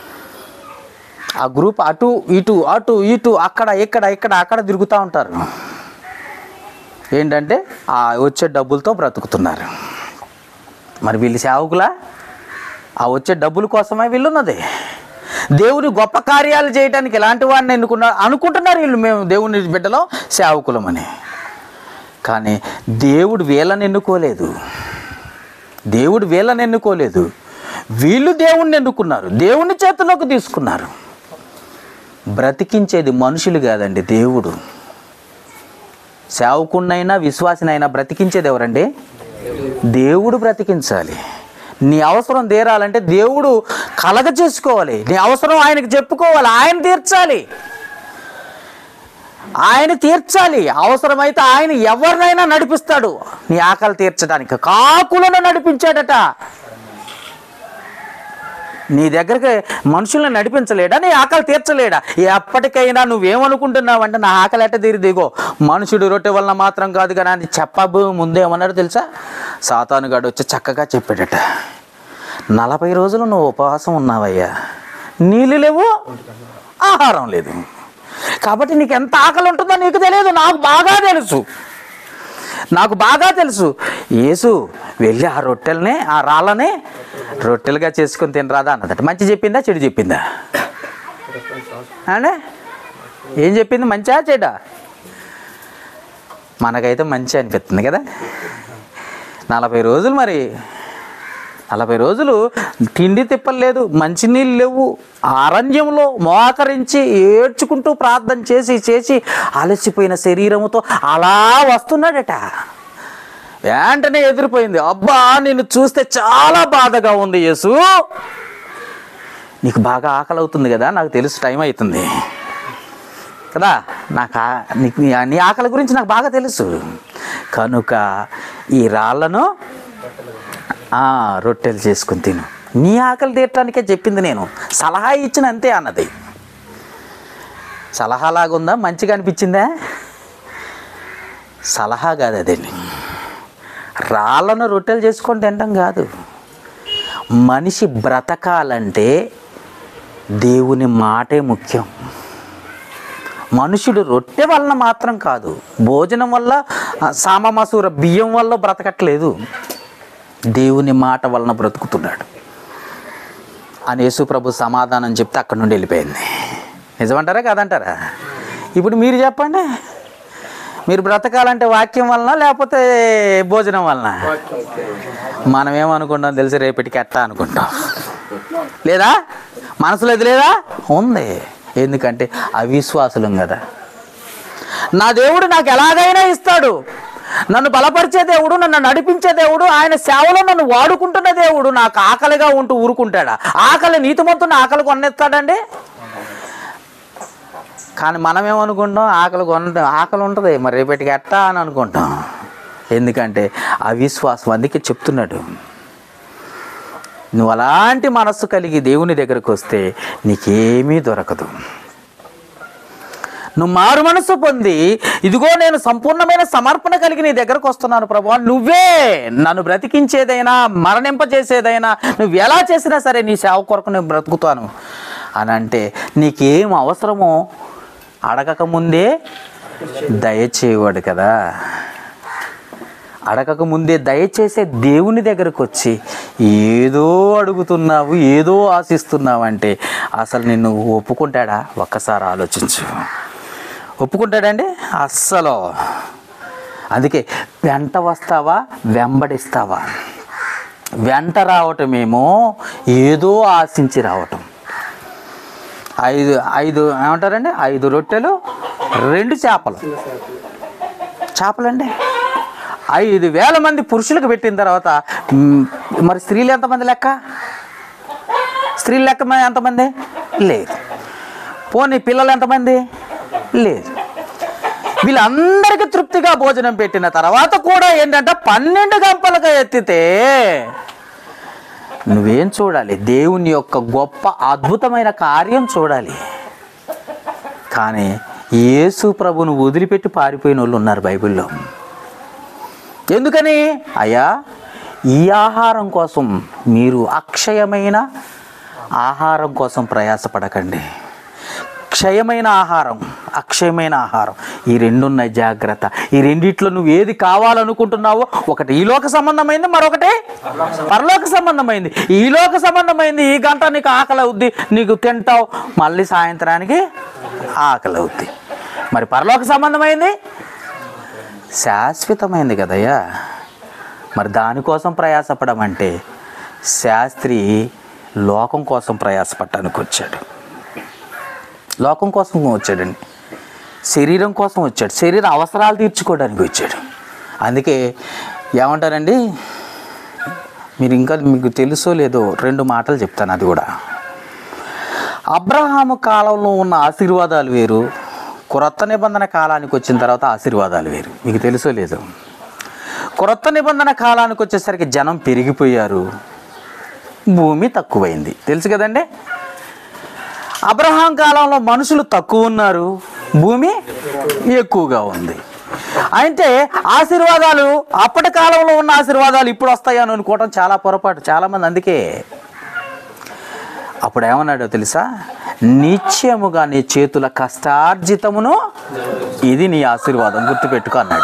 ఆ గ్రూప్ అటు ఇటు అటు ఇటు అక్కడ ఇక్కడ ఇక్కడ అక్కడ తిరుగుతూ ఉంటారు ఏంటంటే ఆ వచ్చే డబ్బులతో బ్రతుకుతున్నారు మరి వీళ్ళు సేవకులా ఆ వచ్చే డబ్బుల కోసమే వీళ్ళున్నది దేవుని గొప్ప కార్యాలు చేయడానికి ఎలాంటి వాడిని ఎన్నుకున్నారు అనుకుంటున్నారు వీళ్ళు మేము దేవుని బిడ్డలో సేవకులమని కానీ దేవుడు వీళ్ళని ఎన్నుకోలేదు దేవుడు వీళ్ళని ఎన్నుకోలేదు వీళ్ళు దేవుణ్ణి ఎన్నుకున్నారు దేవుని చేతిలోకి తీసుకున్నారు బ్రతికించేది మనుషులు కాదండి దేవుడు సేవకున్నైనా విశ్వాసినైనా బ్రతికించేది ఎవరండి దేవుడు బ్రతికించాలి నీ అవసరం తీరాలంటే దేవుడు కలగ చేసుకోవాలి నీ అవసరం ఆయనకు చెప్పుకోవాలి ఆయన తీర్చాలి ఆయన తీర్చాలి అవసరమైతే ఆయన ఎవరినైనా నడిపిస్తాడు నీ ఆకలి తీర్చడానికి కాకులను నడిపించాడట నీ దగ్గరికి మనుషుల్ని నడిపించలేడా నీ ఆకలి తీర్చలేడా ఎప్పటికైనా నువ్వేమనుకుంటున్నావంటే నా ఆకలి ఎట్ట తీరి దిగో మనుషుడు రొట్టె వలన మాత్రం కాదు కదా అని చెప్పబో ముందే ఏమన్నాడు తెలుసా సాతానుగాడు వచ్చి చక్కగా చెప్పాడట నలభై రోజులు నువ్వు ఉపవాసం ఉన్నావయ్యా నీళ్ళు లేవు ఆహారం లేదు కాబట్టి నీకు ఎంత ఆకలి ఉంటుందో నీకు తెలియదు నాకు బాగా తెలుసు నాకు బాగా తెలుసు యేసు వెళ్ళి ఆ రొట్టెల్ని ఆ రాళ్ళని రొట్టెలుగా చేసుకొని తినరాదా అన్నదట మంచి చెప్పిందా చెడు చెప్పిందా అంటే ఏం చెప్పింది మంచా చెడా మనకైతే మంచి అనిపిస్తుంది కదా నలభై రోజులు మరి నలభై రోజులు తిండి తిప్పలేదు మంచినీళ్ళు లేవు అరణ్యంలో మోకరించి ఏడ్చుకుంటూ ప్రార్థన చేసి చేసి అలసిపోయిన శరీరముతో అలా వస్తున్నాడట వెంటనే ఎదిరిపోయింది అబ్బా నిన్ను చూస్తే చాలా బాధగా ఉంది యేసు నీకు బాగా ఆకలి అవుతుంది కదా నాకు తెలుసు టైం అవుతుంది కదా నాకు ఆ- నీకు నీ- నీ ఆకలి గురించి నాకు బాగా తెలుసు కనుక ఈ రాళ్ళను ఆ, రొట్టెలు చేసుకుని తిను నీ ఆకలి తీర్చడానికే చెప్పింది నేను సలహా ఇచ్చిన అంతే అన్నది సలహాలాగా ఉందా మంచిగా అనిపించిందా సలహా కాదు అదండి రాళ్ళను రొట్టెలు చేసుకొని తినడం కాదు మనిషి బ్రతకాలంటే దేవుని మాటే ముఖ్యం మనుషుడు రొట్టె వలన మాత్రం కాదు భోజనం వల్ల ఆ, సామమసూర బియ్యం వల్ల బ్రతకట్లేదు దేవుని మాట వలన బ్రతుకుతున్నాడు అని యేసు ప్రభు సమాధానం చెప్తే అక్కడి నుండి వెళ్ళిపోయింది నిజమంటారా కాదంటారా ఇప్పుడు మీరు చెప్పండి మీరు బ్రతకాలంటే వాక్యం వలన లేకపోతే భోజనం వలన మనం ఏమనుకుంటాం తెలిసి రేపటికి ఎట్టా అనుకుంటాం లేదా మనసులో ఇది లేదా ఉంది ఎందుకంటే అవిశ్వాసులం కదా నా దేవుడు నాకు ఎలాగైనా ఇస్తాడు నన్ను బలపరిచే దేవుడు నన్ను నడిపించే దేవుడు ఆయన సేవలో నన్ను వాడుకుంటున్న దేవుడు నాకు ఆకలిగా ఉంటూ ఊరుకుంటాడా ఆకలి నీతిమంతున్న ఆకలి కొన్నిస్తాడండి కానీ మనం ఏమనుకుంటాం ఆకలి కొన ఆకలి ఉంటుంది మరి రేపటికి ఎట్టా అని అనుకుంటాం ఎందుకంటే అవిశ్వాసం అందుకే చెప్తున్నాడు నువ్వు అలాంటి మనస్సు కలిగి దేవుని దగ్గరకు వస్తే నీకేమీ దొరకదు నువ్వు మారు మనసు పొంది ఇదిగో నేను సంపూర్ణమైన సమర్పణ కలిగి నీ దగ్గరకు వస్తున్నాను ప్రభు నువ్వే నన్ను బ్రతికించేదైనా మరణింపజేసేదైనా నువ్వు ఎలా చేసినా సరే నీ సేవ కొరకు నేను బ్రతుకుతాను అని అంటే నీకేం అవసరమో అడగక ముందే దయచేవాడు కదా అడగక ముందే దయచేసే దేవుని దగ్గరకు వచ్చి ఏదో అడుగుతున్నావు ఏదో ఆశిస్తున్నావు అంటే అసలు నిన్ను ఒప్పుకుంటాడా ఒక్కసారి ఆలోచించు ఒప్పుకుంటాడండి అస్సలు అందుకే వెంట వస్తావా వెంబడిస్తావా వెంట రావటమేమో ఏదో ఆశించి రావటం ఐదు ఐదు ఏమంటారండి ఐదు రొట్టెలు రెండు చేపలు చేపలండి ఐదు వేల మంది పురుషులకు పెట్టిన తర్వాత మ్, మరి స్త్రీలు ఎంతమంది లెక్క స్త్రీలు లెక్క మ- ఎంతమంది లేదు పోనీ పిల్లలు ఎంతమంది లేదు వీళ్ళందరికీ తృప్తిగా భోజనం పెట్టిన తర్వాత కూడా ఏంటంటే పన్నెండు గంపలుగా ఎత్తితే నువ్వేం చూడాలి దేవుని యొక్క గొప్ప అద్భుతమైన కార్యం చూడాలి కానీ యేసు ప్రభును వదిలిపెట్టి పారిపోయిన వాళ్ళు ఉన్నారు బైబిల్లో ఎందుకని అయ్యా ఈ ఆహారం కోసం మీరు అక్షయమైన ఆహారం కోసం ప్రయాసపడకండి క్షయమైన ఆహారం అక్షయమైన ఆహారం ఈ రెండు ఉన్నాయి జాగ్రత్త ఈ రెండిట్లో నువ్వు ఏది కావాలనుకుంటున్నావో ఒకటి ఈ లోక సంబంధమైంది మరొకటి పరలోక సంబంధమైంది ఈ లోక సంబంధమైంది ఈ గంట నీకు ఆకలి అవుద్ది నీకు తింటావు మళ్ళీ సాయంత్రానికి ఆకలి అవుద్ది మరి పరలోక సంబంధమైంది శాశ్వతమైంది కదయ్యా మరి దానికోసం ప్రయాసపడమంటే శాస్త్రి లోకం కోసం ప్రయాసపడటానికి వచ్చాడు లోకం కోసం వచ్చాడండి శరీరం కోసం వచ్చాడు శరీర అవసరాలు తీర్చుకోవడానికి వచ్చాడు అందుకే ఏమంటారండి మీరు ఇంకా మీకు తెలుసో లేదో రెండు మాటలు చెప్తాను అది కూడా అబ్రహాము కాలంలో ఉన్న ఆశీర్వాదాలు వేరు క్రొత్త నిబంధన కాలానికి వచ్చిన తర్వాత ఆశీర్వాదాలు వేరు మీకు తెలుసో లేదో క్రొత్త నిబంధన కాలానికి వచ్చేసరికి జనం పెరిగిపోయారు భూమి తక్కువైంది తెలుసు కదండి అబ్రహాం కాలంలో మనుషులు తక్కువ ఉన్నారు భూమి ఎక్కువగా ఉంది అయితే ఆశీర్వాదాలు అప్పటి కాలంలో ఉన్న ఆశీర్వాదాలు ఇప్పుడు వస్తాయని అనుకోవటం చాలా పొరపాటు చాలామంది అందుకే అప్పుడు ఏమన్నాడో తెలుసా నిత్యముగా నీ చేతుల కష్టార్జితమును ఇది నీ ఆశీర్వాదం గుర్తుపెట్టుకో అన్నాడు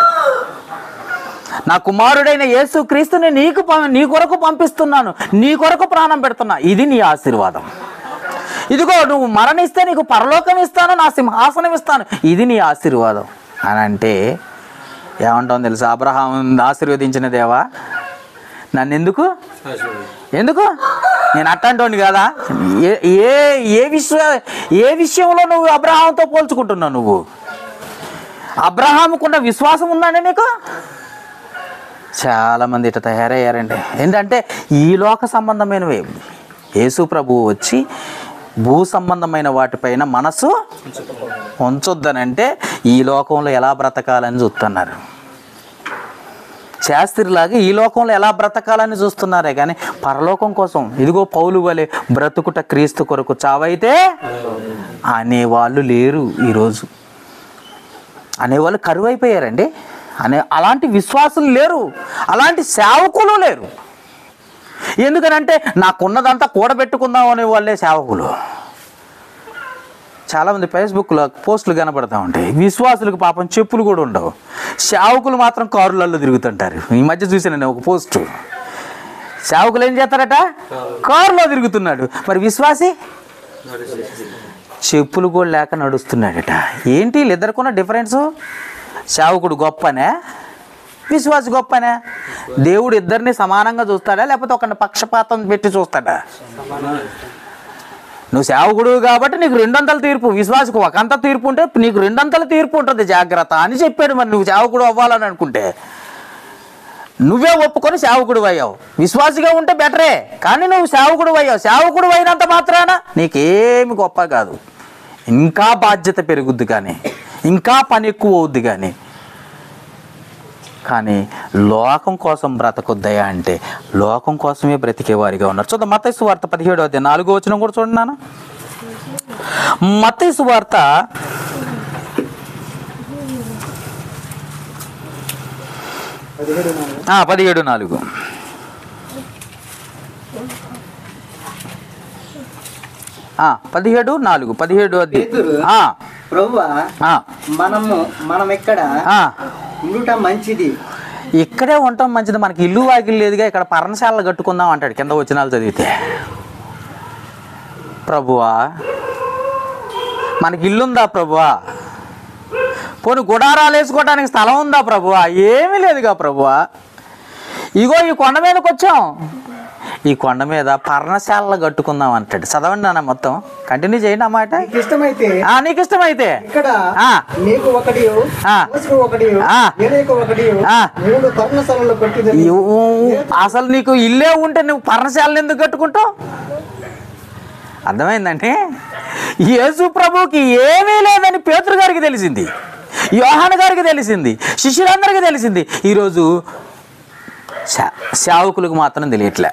నా కుమారుడైన యేసు క్రీస్తుని నీకు పం- నీ కొరకు పంపిస్తున్నాను నీ కొరకు ప్రాణం పెడుతున్నా ఇది నీ ఆశీర్వాదం ఇదిగో నువ్వు మరణిస్తే నీకు పరలోకం ఇస్తాను నా సింహాసనం ఇస్తాను ఇది నీ ఆశీర్వాదం అని అంటే ఏమంటాం తెలుసా అబ్రహాం ఆశీర్వదించిన దేవా నన్ను ఎందుకు ఎందుకు నేను అట్టంటోని కదా ఏ ఏ ఏ విషయ ఏ విషయంలో నువ్వు అబ్రహాంతో పోల్చుకుంటున్నావు నువ్వు అబ్రహాముకున్న విశ్వాసం ఉందండి నీకు చాలామంది ఇట్లా తయారయ్యారండి ఏంటంటే ఈ లోక సంబంధమైనవి యేసు ప్రభువు వచ్చి భూ సంబంధమైన వాటిపైన మనసు ఉంచొద్దనంటే ఈ లోకంలో ఎలా బ్రతకాలని చూస్తున్నారు శాస్త్రిలాగా ఈ లోకంలో ఎలా బ్రతకాలని చూస్తున్నారే కానీ పరలోకం కోసం ఇదిగో పౌలు వలె బ్రతుకుట క్రీస్తు కొరకు చావైతే అనేవాళ్ళు లేరు ఈరోజు అనేవాళ్ళు కరువు అయిపోయారండి అనే అలాంటి విశ్వాసులు లేరు అలాంటి సేవకులు లేరు ఎందుకనంటే నాకున్నదంతా కూడబెట్టుకుందాం అనే వాళ్ళే సేవకులు చాలామంది ఫేస్బుక్లో పోస్టులు కనపడతా ఉంటాయి విశ్వాసులకు పాపం చెప్పులు కూడా ఉండవు సేవకులు మాత్రం కారులలో తిరుగుతుంటారు ఈ మధ్య చూసాను నేను ఒక పోస్టు సేవకులు ఏం చేస్తారట కారులో తిరుగుతున్నాడు మరి విశ్వాసి చెప్పులు కూడా లేక నడుస్తున్నాడట ఏంటి వీళ్ళిద్దరికున్న డిఫరెన్సు సేవకుడు గొప్పనే విశ్వాసి గొప్పనే దేవుడు ఇద్దరిని సమానంగా చూస్తాడా లేకపోతే ఒక పక్షపాతం పెట్టి చూస్తాడా నువ్వు సేవకుడు కాబట్టి నీకు రెండొందల తీర్పు విశ్వాసకు ఒకంత తీర్పు ఉంటే నీకు రెండొందల తీర్పు ఉంటుంది జాగ్రత్త అని చెప్పాడు మరి నువ్వు సేవకుడు అవ్వాలని అనుకుంటే నువ్వే ఒప్పుకొని సేవకుడు అయ్యావు విశ్వాసిగా ఉంటే బెటరే కానీ నువ్వు సేవకుడు అయ్యావు సేవకుడు అయినంత మాత్రాన నీకేమి గొప్ప కాదు ఇంకా బాధ్యత పెరుగుద్ది కానీ ఇంకా పని ఎక్కువ అవుద్ది కానీ కానీ లోకం కోసం బ్రతకొద్దయా అంటే లోకం కోసమే బ్రతికేవారిగా ఉన్నారు చూద్దాం మతైసు వార్త పదిహేడు అధ్యాయం నాలుగో వచ్చిన కూడా చూడండి నాన్న మతైసు వార్త పదిహేడు నాలుగు. ఆ, పదిహేడు నాలుగు ఆ, పదిహేడు నాలుగు పదిహేడు అది పేతురు. ఆ, ప్రభువా ఆ, మనము మనం ఇక్కడ ఆ. ఉండుట మంచిది ఇక్కడే ఉంటాం మంచిది మనకి ఇల్లు వాకిల్ లేదుగా ఇక్కడ పర్ణశాలలు కట్టుకుందాం అంటాడు కింద వచనాలు చదివితే ప్రభువా మనకి ఇల్లుందా ప్రభువా పోనీ గుడారాలు వేసుకోవడానికి స్థలం ఉందా ప్రభువా ఏమీ లేదుగా ప్రభువా ఇగో ఈ కొండ మీదకి వచ్చాం ఈ కొండ మీద పర్ణశాలలు కట్టుకుందాం అంటాడు చదవండి నాన్న మొత్తం కంటిన్యూ చేయండి అన్నమాట నీకు ఇష్టమైతే ఆ, నీకు ఇష్టమైతే ఇక్కడ ఆ. నీకు ఒకటి ఆ. మోసుకు ఒకటి ఆ. నేనేకు ఒకటి ఆ. మూడు పర్ణశాలలో కట్టిదని ఇవ్వు. అసలు నీకు ఇల్లే ఉంటే నువ్వు పర్ణశాలను ఎందుకు కట్టుకుంటావు అర్థమైందండి యేసు ప్రభువుకి ఏమీ లేదని పేతురు గారికి తెలిసింది యోహాన్ గారికి తెలిసింది శిష్యులందరికీ తెలిసింది ఈరోజు శా- సేవకులకు మాత్రం తెలియట్లే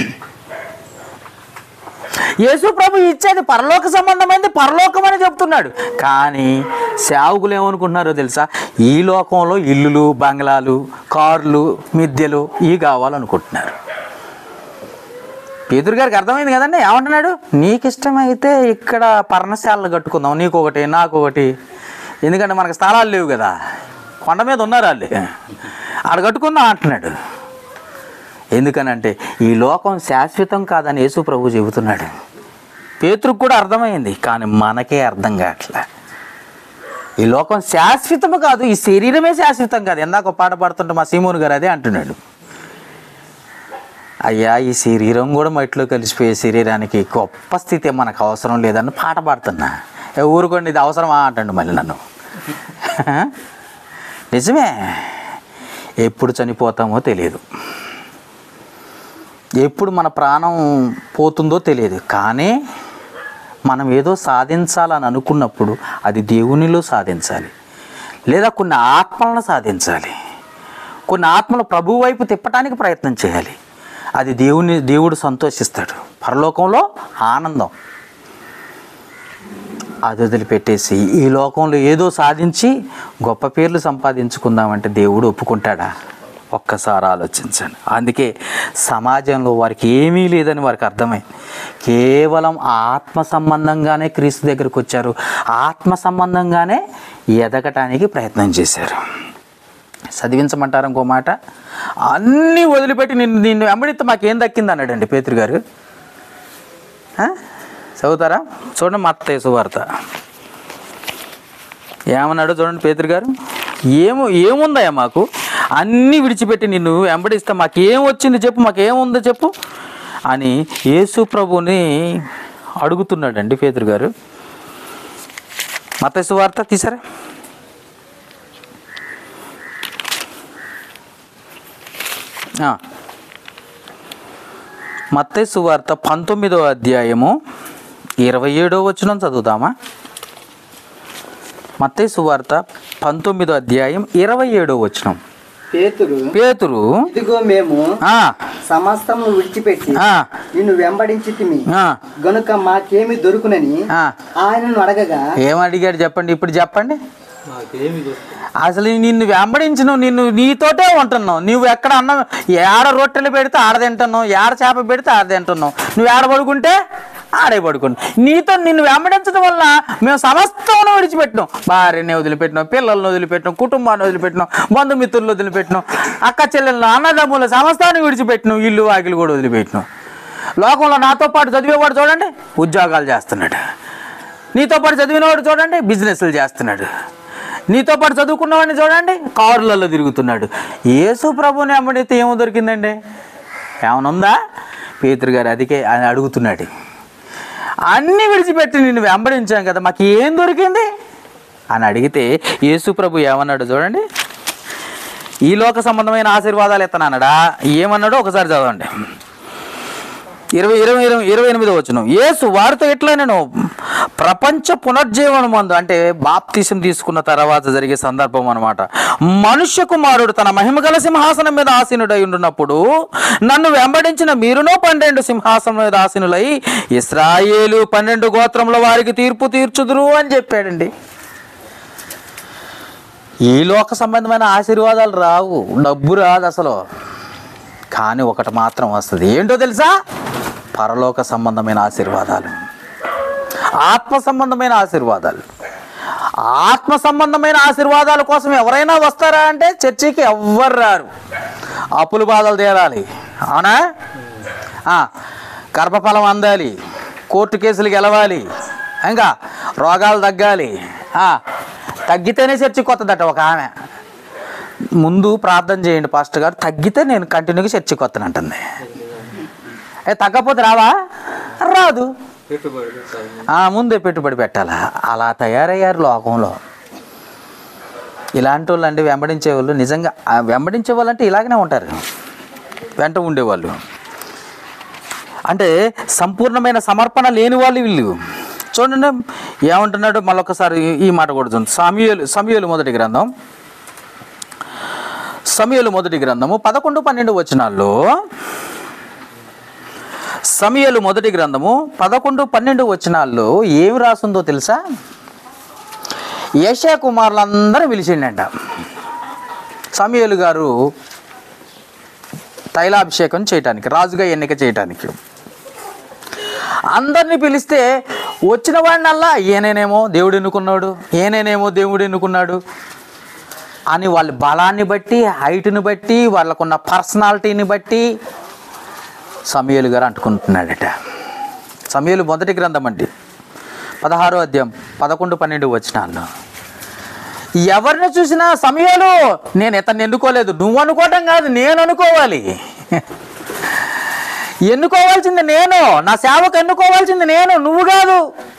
యేసు ప్రభు ఇచ్చేది పరలోక సంబంధమైంది పరలోకం అని చెప్తున్నాడు కానీ సేవకులు ఏమనుకుంటున్నారో తెలుసా ఈ లోకంలో ఇల్లులు బంగ్లాలు కార్లు మిద్దెలు ఇవి కావాలనుకుంటున్నారు పేదరు గారికి అర్థమైంది కదండి ఏమంటున్నాడు నీకు ఇష్టమైతే ఇక్కడ పర్ణశాలలు కట్టుకుందాం నీకు ఒకటి నాకు ఒకటి ఎందుకంటే మనకు స్థలాలు లేవు కదా కొండ మీద ఉన్నారు వాళ్ళు ఆడ కట్టుకుందాం అంటున్నాడు ఎందుకనంటే ఈ లోకం శాశ్వతం కాదని యేసు ప్రభు చెబుతున్నాడు పేతురుకు కూడా అర్థమైంది కానీ మనకే అర్థం కావట్లే ఈ లోకం శాశ్వతము కాదు ఈ శరీరమే శాశ్వతం కాదు ఎందాక ఒక పాట పాడుతుంటే మా సీమోను గారు అదే అంటున్నాడు అయ్యా ఈ శరీరం కూడా మట్టిలో కలిసిపోయే శరీరానికి గొప్ప స్థితి మనకు అవసరం లేదని పాట పాడుతున్నా ఏ ఊరుకోండి ఇది అవసరమా అంటాడు మళ్ళీ నన్ను నిజమే ఎప్పుడు చనిపోతామో తెలియదు ఎప్పుడు మన ప్రాణం పోతుందో తెలియదు కానీ మనం ఏదో సాధించాలని అనుకున్నప్పుడు అది దేవునిలో సాధించాలి లేదా కొన్ని ఆత్మలను సాధించాలి కొన్ని ఆత్మలు ప్రభు వైపు తిప్పటానికి ప్రయత్నం చేయాలి అది దేవుని దేవుడు సంతోషిస్తాడు పరలోకంలో ఆనందం అది వదిలిపెట్టేసి ఈ లోకంలో ఏదో సాధించి గొప్ప పేర్లు సంపాదించుకుందామంటే దేవుడు ఒప్పుకుంటాడా ఒక్కసారి ఆలోచించండి అందుకే సమాజంలో వారికి ఏమీ లేదని వారికి అర్థమైంది కేవలం ఆత్మ సంబంధంగానే క్రీస్తు దగ్గరికి వచ్చారు ఆత్మ సంబంధంగానే ఎదగటానికి ప్రయత్నం చేశారు చదివించమంటారు ఇంకో మాట అన్నీ వదిలిపెట్టి నిన్ను నిన్ను వెంబడితే మాకేం దక్కింది అన్నాడండి పేతురు గారు ఆ? చదువుతారా చూడండి మత్త సువార్త ఏమన్నాడు చూడండి పేతురు గారు ఏమో ఏముందయ్యా మాకు అన్నీ విడిచిపెట్టి నిన్ను వెంబడిస్తే మాకేం వచ్చింది చెప్పు మాకేముందో చెప్పు అని యేసు ప్రభుని అడుగుతున్నాడండి పేతురు గారు మత సువార్త తీసారా మత్తయి సువార్త పంతొమ్మిదో అధ్యాయము ఇరవై ఏడో వచనం చదువుదామా మత్తయి సువార్త పంతొమ్మిదో అధ్యాయం ఇరవై ఏడో వచనం పేతురు పేతురు ఇదిగో మేము ఆ, సమస్తము విడిచిపెట్టి ఆ, నిన్ను వెంబడించి తిమి ఆ, గనుక మాకేమి దొరుకునని ఆ. ఆయనను అడగగా ఏం అడిగాడు చెప్పండి ఇప్పుడు చెప్పండి అసలు నిన్ను వెంబడించిన నిన్ను నీతోటే ఉంటున్నావు నువ్వు ఎక్కడ అన్నం ఏడ రొట్టెలు పెడితే ఆడ తింటున్నావు ఏడ చేప పెడితే ఆడ తింటున్నావు నువ్వు ఏడ పడుకుంటే ఆడే పడుకుని నీతో నిన్ను వెంబడించడం వల్ల మేము సమస్తం విడిచిపెట్టినాం భార్యని వదిలిపెట్టినాం పిల్లల్ని వదిలిపెట్టినాం కుటుంబాన్ని వదిలిపెట్టినాం బంధుమిత్రులు వదిలిపెట్టినాం అక్క చెల్లెలను అన్నదమ్ముల సమస్తాన్ని విడిచిపెట్టినాం ఇల్లు వాకిలు కూడా వదిలిపెట్టినాం లోకంలో నాతో పాటు చదివేవాడు చూడండి ఉద్యోగాలు చేస్తున్నాడు నీతో పాటు చదివినవాడు చూడండి బిజినెస్లు చేస్తున్నాడు నీతో పాటు చదువుకున్నవాడిని చూడండి కారులలో తిరుగుతున్నాడు యేసు ప్రభుని అమ్మడితే ఏమో దొరికిందండి ఏమైనా ఉందా పేతురు గారు అదికే ఆయన అడుగుతున్నాడు అన్నీ విడిచిపెట్టి నిన్ను వెంబడించాం కదా మాకు ఏం దొరికింది అని అడిగితే యేసు ప్రభు ఏమన్నాడు చూడండి ఈ లోక సంబంధమైన ఆశీర్వాదాలు ఎత్తనన్నాడా ఏమన్నాడో ఒకసారి చదవండి ఇరవై ఇరవై ఇరవై ఇరవై ఎనిమిదో వచ్చిన యేసు వారితో ఎట్లా నేను ప్రపంచ పునర్జీవనం మందు అంటే బాప్తీసం తీసుకున్న తర్వాత జరిగే సందర్భం అనమాట మనుష్య కుమారుడు తన మహిమగల సింహాసనం మీద ఆసీనుడై ఉండున్నప్పుడు నన్ను వెంబడించిన మీరునో పన్నెండు సింహాసనం మీద ఆసీనులై ఇస్రాయేలు పన్నెండు గోత్రముల వారికి తీర్పు తీర్చుదురు అని చెప్పాడండి ఈ లోక సంబంధమైన ఆశీర్వాదాలు రావు డబ్బు రాదు అసలు కానీ ఒకటి మాత్రం వస్తుంది ఏంటో తెలుసా పరలోక సంబంధమైన ఆశీర్వాదాలు ఆత్మ సంబంధమైన ఆశీర్వాదాలు ఆత్మ సంబంధమైన ఆశీర్వాదాల కోసం ఎవరైనా వస్తారా అంటే చర్చికి ఎవ్వరు రారు అప్పుల బాధలు తీరాలి అవునా ఆ, గర్భఫలం అందాలి కోర్టు కేసులు గెలవాలి ఇంకా రోగాలు తగ్గాలి ఆ, తగ్గితేనే చర్చికి కొత్తదట ఒక ఆమె ముందు ప్రార్థన చేయండి పాస్టర్ గారు తగ్గితే నేను కంటిన్యూగా చర్చికి వస్తానంటుంది ఏ తగ్గకపోతే రావా రాదు ఆ, ముందే పెట్టుబడి పెట్టాలా అలా తయారయ్యారు లోకంలో ఇలాంటి వాళ్ళు అంటే వెంబడించే వాళ్ళు నిజంగా ఆ వెంబడించే వాళ్ళు అంటే ఇలాగనే ఉంటారు వెంట ఉండేవాళ్ళు అంటే సంపూర్ణమైన సమర్పణ లేని వాళ్ళు వీళ్ళు చూడండి ఏమంటున్నాడు మళ్ళొకసారి ఈ- ఈ మాట కూడా చూడండి సమయలు సమయలు మొదటి గ్రంథం సమయలు మొదటి గ్రంథము పదకొండు పన్నెండు వచనాల్లో సమయలు మొదటి గ్రంథము పదకొండు పన్నెండు వచనాల్లో ఏమి రాసిందో తెలుసా యశా కుమారులందరూ పిలిచిండంట సమయలు గారు తైలాభిషేకం చేయటానికి రాజుగా ఎన్నిక చేయటానికి అందరినీ పిలిస్తే వచ్చిన వాడినల్లా ఈయనేనేమో దేవుడు ఎన్నుకున్నాడు ఈయనేనేమో దేవుడు ఎన్నుకున్నాడు అని వాళ్ళ బలాన్ని బట్టి హైట్ని బట్టి వాళ్ళకున్న పర్సనాలిటీని బట్టి సమయలు గారు అంటుకుంటున్నాడట సమయలు మొదటి గ్రంథం అండి పదహారో అధ్యాయం పదకొండు పన్నెండు వచ్చినాల్లో ఎవరిని చూసినా సమయాలు నేను ఇతన్ని ఎన్నుకోలేదు నువ్వు అనుకోవటం కాదు నేను అనుకోవాలి ఎన్నుకోవాల్సింది నేను నా సేవకు ఎన్నుకోవాల్సింది నేను నువ్వు కాదు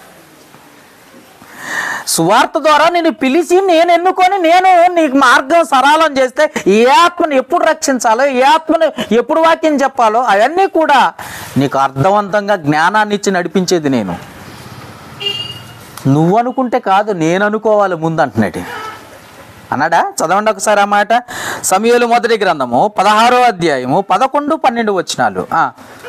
సువార్త ద్వారా నేను పిలిచి నేను ఎన్నుకొని నేను నీకు మార్గం సరళం చేస్తే ఏ ఆత్మను ఎప్పుడు రక్షించాలో ఏ ఆత్మను ఎప్పుడు వాక్యం చెప్పాలో అవన్నీ కూడా నీకు అర్థవంతంగా జ్ఞానాన్ని ఇచ్చి నడిపించేది నేను నువ్వు అనుకుంటే కాదు నేను అనుకోవాలి ముందు అంటున్నాడు అన్నాడా చదవండి ఒకసారి ఆ మాట సమయలు మొదటి గ్రంథము పదహారో అధ్యాయము పదకొండు పన్నెండు వచ్చినాలు ఆ.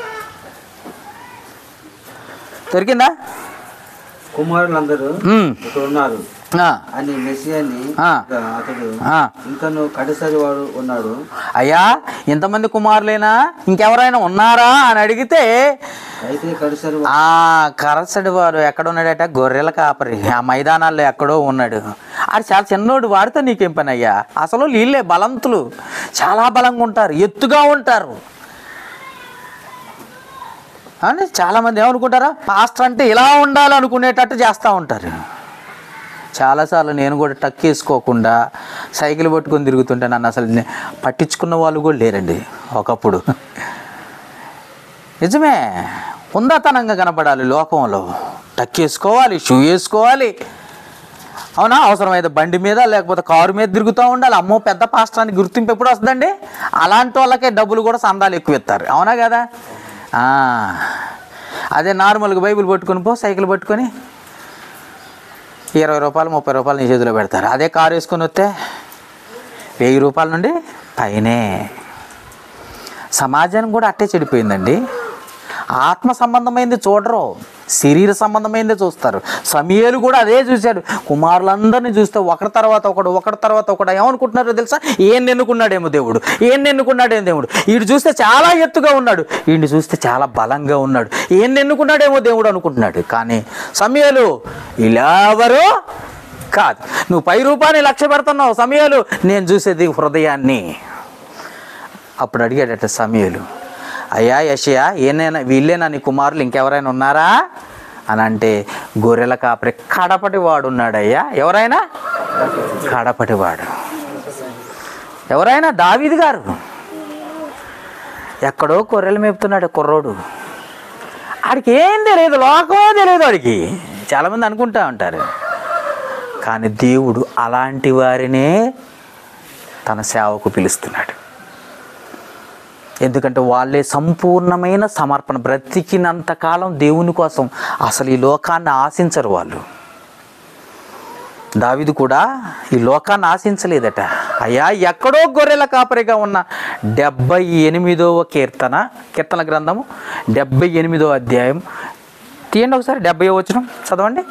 దొరికిందా కుమారులందరూ ఉమ్. ఇక్కడ ఉన్నారు ఆ. అని మెస్సియాని ఆ. అతడు ఆ. ఇంకను కడసరి వాడు ఉన్నాడు అయ్యా ఇంతమంది కుమారులేనా ఇంకెవరైనా ఉన్నారా అని అడిగితే అయితే కడసరి ఆ కరసడి వారు ఎక్కడ ఉన్నాడట గొర్రెల కాపరి ఆ మైదానాల్లో ఎక్కడో ఉన్నాడు ఆడు చాలా చిన్నోడు వాడితే నీకేం పని అయ్యా అసలు వీళ్ళే బలంతులు చాలా బలంగా ఉంటారు ఎత్తుగా ఉంటారు అని చాలామంది ఏమనుకుంటారా పాస్టర్ అంటే ఇలా ఉండాలి అనుకునేటట్టు చేస్తూ ఉంటారు చాలాసార్లు నేను కూడా టక్ వేసుకోకుండా సైకిల్ పట్టుకొని తిరుగుతుంటే నన్ను అసలు నే- పట్టించుకున్న వాళ్ళు కూడా లేరండి ఒకప్పుడు నిజమే ఉందాతనంగా కనపడాలి లోకంలో టక్ వేసుకోవాలి షూ వేసుకోవాలి అవునా అవసరమైతే బండి మీద లేకపోతే కారు మీద తిరుగుతూ ఉండాలి అమ్మో పెద్ద పాస్టరానికి గుర్తింపు ఎప్పుడు వస్తుందండి అలాంటి వాళ్ళకే డబ్బులు కూడా సందాలు ఎక్కువ ఇస్తారు అవునా కదా ఆ, అదే నార్మల్గా బైబిల్ పట్టుకొని పో సైకిల్ పట్టుకొని ఇరవై రూపాయలు ముప్పై రూపాయలు నీ చేతిలో పెడతారు అదే కారు వేసుకొని వస్తే వెయ్యి రూపాయల నుండి పైనే సమాజం కూడా అట్టే చెడిపోయిందండి ఆత్మ సంబంధమైంది చూడరు శరీర సంబంధమైందే చూస్తారు సమయలు కూడా అదే చూశాడు కుమారులందరినీ చూస్తే ఒకరి తర్వాత ఒకడు ఒకరి తర్వాత ఒకడు ఏమనుకుంటున్నారో తెలుసా ఏం ఎన్నుకున్నాడేమో దేవుడు ఏం ఎన్నుకున్నాడేమో దేవుడు వీడు చూస్తే చాలా ఎత్తుగా ఉన్నాడు వీడిని చూస్తే చాలా బలంగా ఉన్నాడు ఏం ఎన్నుకున్నాడేమో దేవుడు అనుకుంటున్నాడు కానీ సమయాలు ఇలా ఎవరు కాదు నువ్వు పై రూపాయలు లక్ష్య పెడుతున్నావు సమయాలు నేను చూసేది హృదయాన్ని అప్పుడు అడిగాడట సమయలు అయ్యా యషయా ఏనైనా వీళ్ళేనా నీ కుమారులు ఇంకెవరైనా ఉన్నారా అని అంటే గొర్రెల కాపరి కడపటి వాడు ఉన్నాడయ్యా ఎవరైనా కడపటి వాడు ఎవరైనా దావీది గారు ఎక్కడో గొర్రెలు మేపుతున్నాడు కుర్రోడు ఆడికి ఏం తెలియదు లోకమో తెలియదు వాడికి చాలామంది అనుకుంటా ఉంటారు కానీ దేవుడు అలాంటి వారినే తన సేవకు పిలుస్తున్నాడు ఎందుకంటే వాళ్ళే సంపూర్ణమైన సమర్పణ బ్రతికినంత కాలం దేవుని కోసం అసలు ఈ లోకాన్ని ఆశించరు వాళ్ళు దావిదు కూడా ఈ లోకాన్ని ఆశించలేదట అయ్యా ఎక్కడో గొర్రెల కాపరిగా ఉన్న డెబ్బై ఎనిమిదవ కీర్తన కీర్తన గ్రంథము డెబ్బై ఎనిమిదో అధ్యాయం తీయండి ఒకసారి డెబ్బై వచ్చిన చదవండి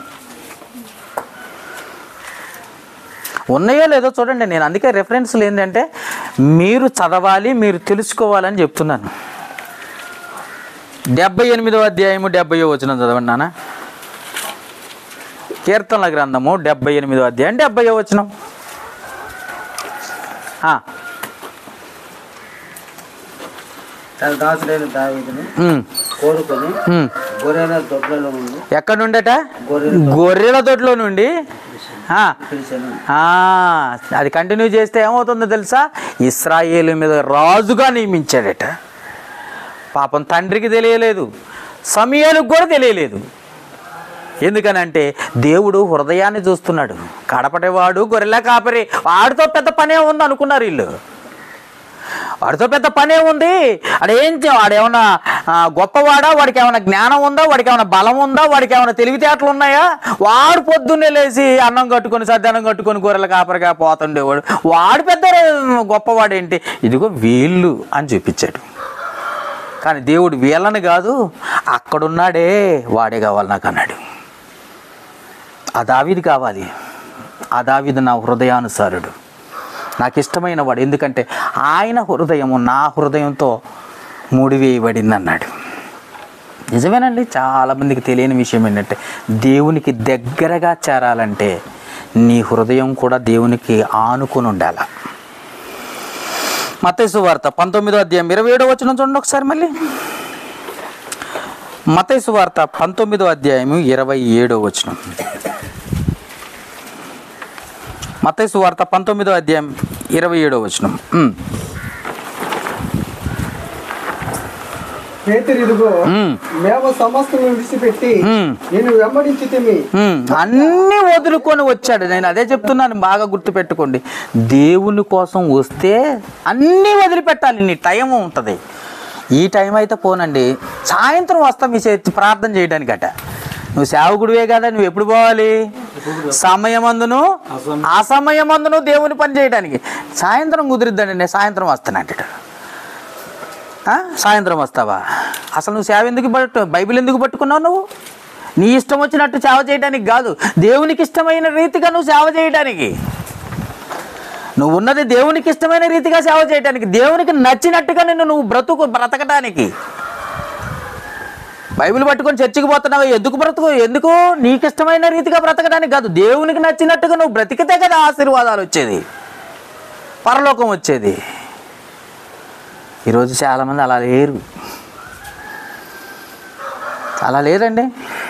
ఉన్నాయో లేదో చూడండి నేను అందుకే రెఫరెన్స్లు ఏంటంటే మీరు చదవాలి మీరు తెలుసుకోవాలని చెప్తున్నాను డెబ్బై ఎనిమిదో అధ్యాయము డెబ్బయో వచనం చదవండి నాన్న కీర్తనల గ్రంథము డెబ్బై ఎనిమిదో అధ్యాయం డెబ్బయో వచనం ఆ, తన దాసుడైన దావీదును ఉమ్, కోరుకొని ఉమ్. గొర్రెల దొడ్లలో నుండి ఎక్కడ నుండట గొర్రెల గొర్రెల దొడ్లో నుండి ఆ, పిలిచాను ఆ, అది కంటిన్యూ చేస్తే ఏమవుతుందో తెలుసా ఇస్రాయేలు మీద రాజుగా నియమించాడట పాపం తండ్రికి తెలియలేదు సమయాలకు కూడా తెలియలేదు ఎందుకనంటే దేవుడు హృదయాన్ని చూస్తున్నాడు కడపటేవాడు గొర్రెల కాపరి వాడితో పెద్ద పనే ఉంది అనుకున్నారు వీళ్ళు వాడితో పెద్ద పనే ఉంది ఆడేం చే- వాడేమన్నా ఆ, గొప్పవాడా వాడికి ఏమైనా జ్ఞానం ఉందా వాడికి ఏమైనా బలం ఉందా వాడికి ఏమైనా తెలివితేటలు ఉన్నాయా వాడు పొద్దున్నే లేచి అన్నం కట్టుకొని సద్దన్నం కట్టుకొని గొర్రెల కాపరిగా పోతుండేవాడు వాడు పెద్ద గొప్పవాడేంటి ఇదిగో వీళ్ళు అని చూపించాడు కానీ దేవుడు వీళ్ళని కాదు అక్కడున్నాడే వాడే కావాలి నాకు అన్నాడు ఆ దావీది కావాలి ఆ దావీదు నా హృదయానుసారుడు నాకు ఇష్టమైన వాడు ఎందుకంటే ఆయన హృదయము నా హృదయంతో ముడివేయబడింది అన్నాడు నిజమేనండి చాలామందికి తెలియని విషయం ఏంటంటే దేవునికి దగ్గరగా చేరాలంటే నీ హృదయం కూడా దేవునికి ఆనుకుని ఉండాల మతేసు వార్త పంతొమ్మిదో అధ్యాయం ఇరవై ఏడో వచ్చిన చూడండి ఒకసారి మళ్ళీ మతేసు వార్త పంతొమ్మిదో అధ్యాయము ఇరవై ఏడో వచనం మతేసు వార్త పంతొమ్మిదో అధ్యాయం ఇరవై ఏడో వచనం ఉమ్, పేతురు ఇదిగో ఉమ్, మేము సమస్తము విడిచిపెట్టి ఉమ్. నేను వెంబడించితిమి ఉమ్, అన్నీ వదులుకొని వచ్చాడు నేను అదే చెప్తున్నాను బాగా గుర్తుపెట్టుకోండి దేవుని కోసం వస్తే అన్నీ వదిలిపెట్టాలి నీ టైం ఉంటుంది ఈ టైం అయితే పోనండి సాయంత్రం వస్తాం మీ చర్చి ప్రార్థన చేయడానికట నువ్వు సేవకుడివే కదా నువ్వు ఎప్పుడు పోవాలి సమయమందును అసమయమందును దేవుని పని చేయడానికి సాయంత్రం కుదిరిద్దండి నేను సాయంత్రం వస్తానంటాడు ఆ? సాయంత్రం వస్తావా అసలు నువ్వు సేవ ఎందుకు పట్టు బైబిల్ ఎందుకు పట్టుకున్నావు నువ్వు నీ ఇష్టం వచ్చినట్టు సేవ చేయడానికి కాదు దేవునికి ఇష్టమైన రీతిగా నువ్వు సేవ చేయడానికి నువ్వు ఉన్నది దేవునికి ఇష్టమైన రీతిగా సేవ చేయడానికి దేవునికి నచ్చినట్టుగా నిన్ను నువ్వు బ్రతుకు బ్రతకడానికి బైబిల్ పట్టుకొని చర్చికి పోతున్నావు ఎందుకు బ్రతుకు ఎందుకు నీకు ఇష్టమైన రీతిగా బ్రతకడానికి కాదు దేవునికి నచ్చినట్టుగా నువ్వు బ్రతికితే కదా ఆశీర్వాదాలు వచ్చేది పరలోకం వచ్చేది ఈరోజు చాలామంది అలా లేరు అలా లేదండి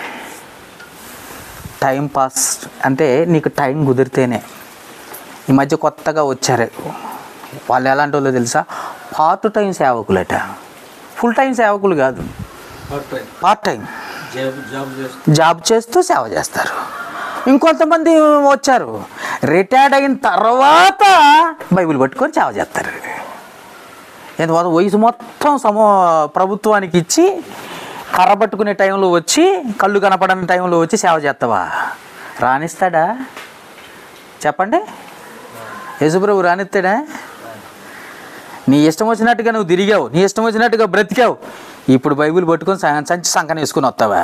టైం పాస్ అంటే నీకు టైం కుదిరితేనే ఈ మధ్య కొత్తగా వచ్చారు వాళ్ళు ఎలాంటి వాళ్ళో తెలుసా పార్ట్ టైం సేవకులట ఫుల్ టైం సేవకులు కాదు పార్ట్ టైం జాబ్ చేస్తూ సేవ చేస్తారు ఇంకొంతమంది వచ్చారు రిటైర్డ్ అయిన తర్వాత బైబిల్ పట్టుకొని సేవ చేస్తారు ఎందుకంటే వయసు మొత్తం సమో ప్రభుత్వానికి ఇచ్చి కర్ర పట్టుకునే టైంలో వచ్చి కళ్ళు కనపడని టైంలో వచ్చి సేవ చేస్తావా రాణిస్తాడా చెప్పండి యేసుప్రభు రానిస్తాడా నీ ఇష్టం వచ్చినట్టుగా నువ్వు తిరిగావు నీ ఇష్టం వచ్చినట్టుగా బ్రతికావు ఇప్పుడు బైబిల్ పట్టుకొని స- సంచి సంకన వేసుకుని వస్తావా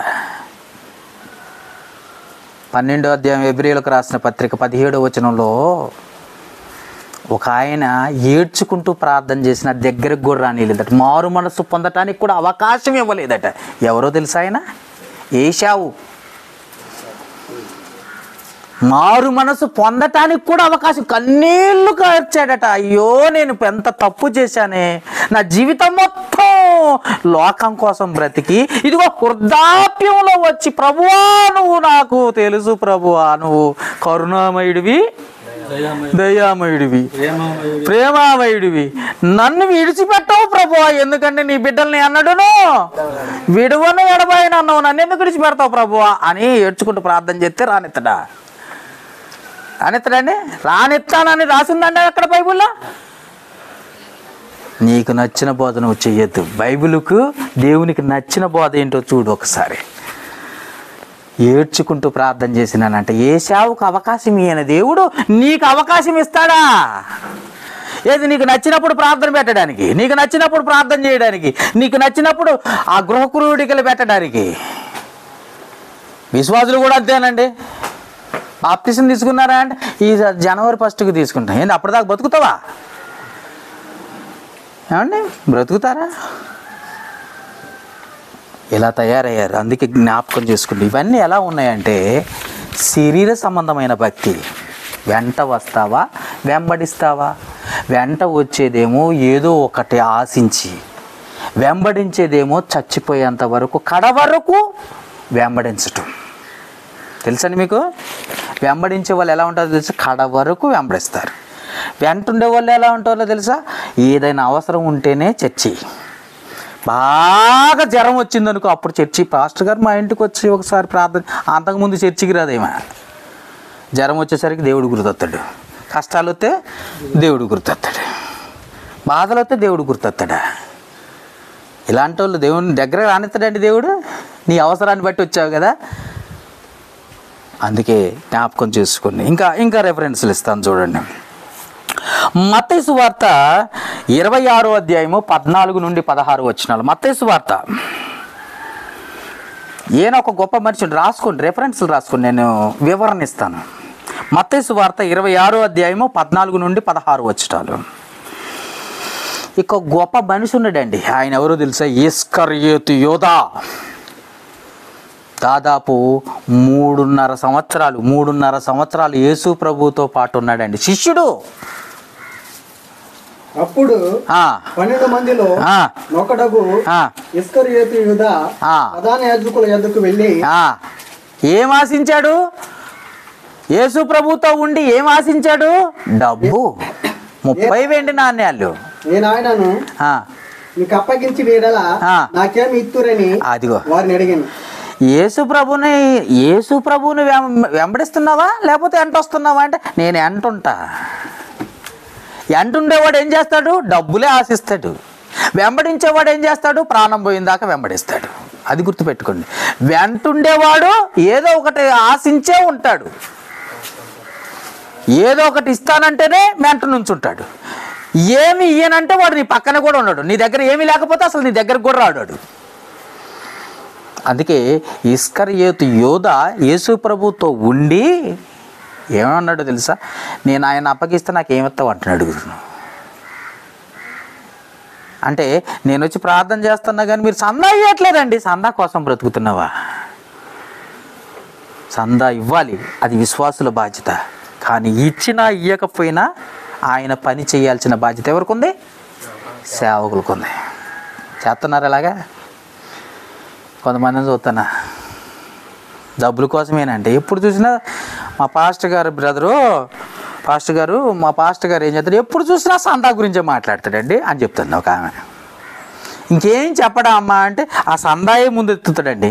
పన్నెండో అధ్యాయం ఎబ్రిలకు రాసిన పత్రిక పదిహేడో వచనంలో ఒక ఆయన ఏడ్చుకుంటూ ప్రార్థన చేసిన దగ్గరకు కూడా రానిలేదట మారు మనసు పొందటానికి కూడా అవకాశం ఇవ్వలేదట ఎవరో తెలుసా ఆయన ఏషావు మారు మనసు పొందటానికి కూడా అవకాశం కన్నీళ్లు కార్చాడట అయ్యో నేను ఎంత తప్పు చేశానే నా జీవితం మొత్తం లోకం కోసం బ్రతికి ఇదిగో వృద్ధాప్యంలో వచ్చి ప్రభువా నువ్వు నాకు తెలుసు ప్రభువా నువ్వు కరుణామయుడివి దయామయుడివి ప్రేమామయుడివి నన్ను విడిచిపెట్టవు ప్రభు ఎందుకంటే నీ బిడ్డల్ని అన్నడును విడువను ఎడబాయను అన్నావు నన్ను ఎందుకు విడిచిపెడతావు ప్రభు అని ఏడ్చుకుంటూ ప్రార్థన చేస్తే రానిత్తడా రానిత్తడండి రానిత్తానని రాసిందండి అక్కడ బైబుల్లో నీకు నచ్చిన బోధ నువ్వు చెయ్యొద్దు బైబిల్కు దేవునికి నచ్చిన బోధ ఏంటో చూడు ఒకసారి ఏడ్చుకుంటూ ప్రార్థన చేసినానంటే ఏ సేవకు అవకాశం ఇయ్యన దేవుడు నీకు అవకాశం ఇస్తాడా ఏది నీకు నచ్చినప్పుడు ప్రార్థన పెట్టడానికి నీకు నచ్చినప్పుడు ప్రార్థన చేయడానికి నీకు నచ్చినప్పుడు ఆ గృహకురుడికలు పెట్టడానికి విశ్వాసులు కూడా అంతేనండి బాప్టిజం తీసుకున్నారా అంటే ఈ జనవరి ఫస్ట్కి తీసుకుంటాం ఏంది అప్పటిదాకా బతుకుతావా ఏమండి బ్రతుకుతారా ఇలా తయారయ్యారు అందుకే జ్ఞాపకం చేసుకోండి ఇవన్నీ ఎలా ఉన్నాయంటే శరీర సంబంధమైన భక్తి వెంట వస్తావా వెంబడిస్తావా వెంట వచ్చేదేమో ఏదో ఒకటి ఆశించి వెంబడించేదేమో చచ్చిపోయేంత వరకు కడ వరకు వెంబడించటం తెలుసండి మీకు వెంబడించే వాళ్ళు ఎలా ఉంటారో తెలుసా కడ వరకు వెంబడిస్తారు వెంటుండే వాళ్ళు ఎలా ఉంటారో తెలుసా ఏదైనా అవసరం ఉంటేనే చర్చి బాగా జ్వరం వచ్చిందనుకో అప్పుడు చర్చి పాస్టర్ గారు మా ఇంటికి వచ్చి ఒకసారి ప్రార్థన అంతకుముందు చర్చికి రాదేమా జ్వరం వచ్చేసరికి దేవుడు గుర్తొస్తాడు కష్టాలు వస్తే దేవుడు గుర్తొస్తాడు బాధలు వస్తే దేవుడు గుర్తొస్తాడా ఇలాంటి వాళ్ళు దేవుని దగ్గర రానిస్తాడండి దేవుడు నీ అవసరాన్ని బట్టి వచ్చావు కదా అందుకే జ్ఞాపకం చేసుకోండి ఇంకా ఇంకా రెఫరెన్స్లు ఇస్తాను చూడండి మత్తైసు వార్త ఇరవై ఆరో అధ్యాయము పద్నాలుగు నుండి పదహారు వచ్చినాలు మత్తైసు వార్త ఈయన ఒక గొప్ప మనిషి రాసుకోండి రెఫరెన్స్లు రాసుకోండి నేను వివరణ ఇస్తాను మత్తైసు వార్త ఇరవై ఆరో అధ్యాయము పద్నాలుగు నుండి పదహారు వచ్చినాలు ఇక గొప్ప మనిషి ఉన్నాడండి ఆయన ఎవరో తెలుసా ఇస్కర్యేతు యోధా దాదాపు మూడున్నర సంవత్సరాలు మూడున్నర సంవత్సరాలు యేసు ప్రభువుతో పాటు ఉన్నాడండి శిష్యుడు అప్పుడు ఆ, పన్నెండు మందిలో ఆ, ఒకడగు ఆ, ఇస్కరియోతు యూద ఆ. ప్రధాన యాజకుల యొద్దకు వెళ్ళి ఆ. ఏం ఆశించాడు యేసు ప్రభుతో ఉండి ఏం ఆశించాడు డబ్బు ముప్పై వెండి నాణ్యాలు నేను ఆయనను ఆ, మీకు అప్పగించి వీడలా ఆ. నాకేమి ఇత్తురని అదిగో వారిని అడిగాను యేసు ప్రభుని యేసు ప్రభుని వెం- వెంబడిస్తున్నావా లేకపోతే ఎంట వస్తున్నావా అంటే నేను ఎంటుంటా ఎంటుండేవాడు ఏం చేస్తాడు డబ్బులే ఆశిస్తాడు వెంబడించేవాడు ఏం చేస్తాడు ప్రాణం పోయిందాకా వెంబడిస్తాడు అది గుర్తుపెట్టుకోండి వెంటుండేవాడు ఏదో ఒకటి ఆశించే ఉంటాడు ఏదో ఒకటి ఇస్తానంటేనే వెంట నుంచి ఉంటాడు ఏమి ఇయ్యనంటే వాడు నీ పక్కన కూడా ఉండడు నీ దగ్గర ఏమీ లేకపోతే అసలు నీ దగ్గరకు కూడా రాడాడు అందుకే ఇస్కరియోతు యోధ యేసు ప్రభుతో ఉండి ఏమన్నాడో తెలుసా నేను ఆయన అప్పగిస్తే నాకు ఏమిస్తావు అంటున్నాడు గురును అంటే నేను వచ్చి ప్రార్థన చేస్తున్నా కానీ మీరు సందా ఇవ్వట్లేదండి సందా కోసం బ్రతుకుతున్నావా సందా ఇవ్వాలి అది విశ్వాసుల బాధ్యత కానీ ఇచ్చినా ఇవ్వకపోయినా ఆయన పని చేయాల్సిన బాధ్యత ఎవరికి ఉంది సేవకులకు ఉంది చేస్తున్నారు ఎలాగా కొంతమందిని చూస్తున్నా డబ్బుల కోసమేనంటే ఎప్పుడు చూసినా మా పాస్టర్ గారు బ్రదరు పాస్టర్ గారు మా పాస్టర్ గారు ఏం చేస్తాడు ఎప్పుడు చూసినా సందా గురించే మాట్లాడతాడండి అని చెప్తుంది ఒక ఆమె ఇంకేం చెప్పడా అమ్మా అంటే ఆ సందాయే ముందు ఎత్తుతాడండి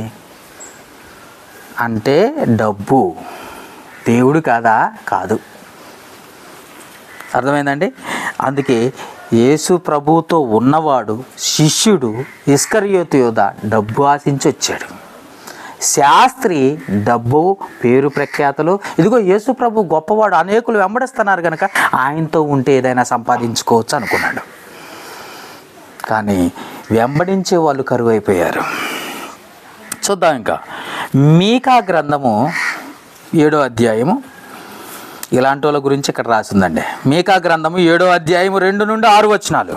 అంటే డబ్బు దేవుడు కాదా కాదు అర్థమైందండి అందుకే యేసు ప్రభువుతో ఉన్నవాడు శిష్యుడు ఇస్కరియోతు యోధ డబ్బు ఆశించి వచ్చాడు శాస్త్రి డబ్బు పేరు ప్రఖ్యాతలు ఇదిగో యేసు ప్రభు గొప్పవాడు అనేకులు వెంబడిస్తున్నారు కనుక ఆయనతో ఉంటే ఏదైనా సంపాదించుకోవచ్చు అనుకున్నాడు కానీ వెంబడించే వాళ్ళు కరువు అయిపోయారు చూద్దాం ఇంకా మీకా గ్రంథము ఏడో అధ్యాయము ఇలాంటి వాళ్ళ గురించి ఇక్కడ రాసిందండి మీకా గ్రంథము ఏడో అధ్యాయము రెండు నుండి ఆరు వచనాలు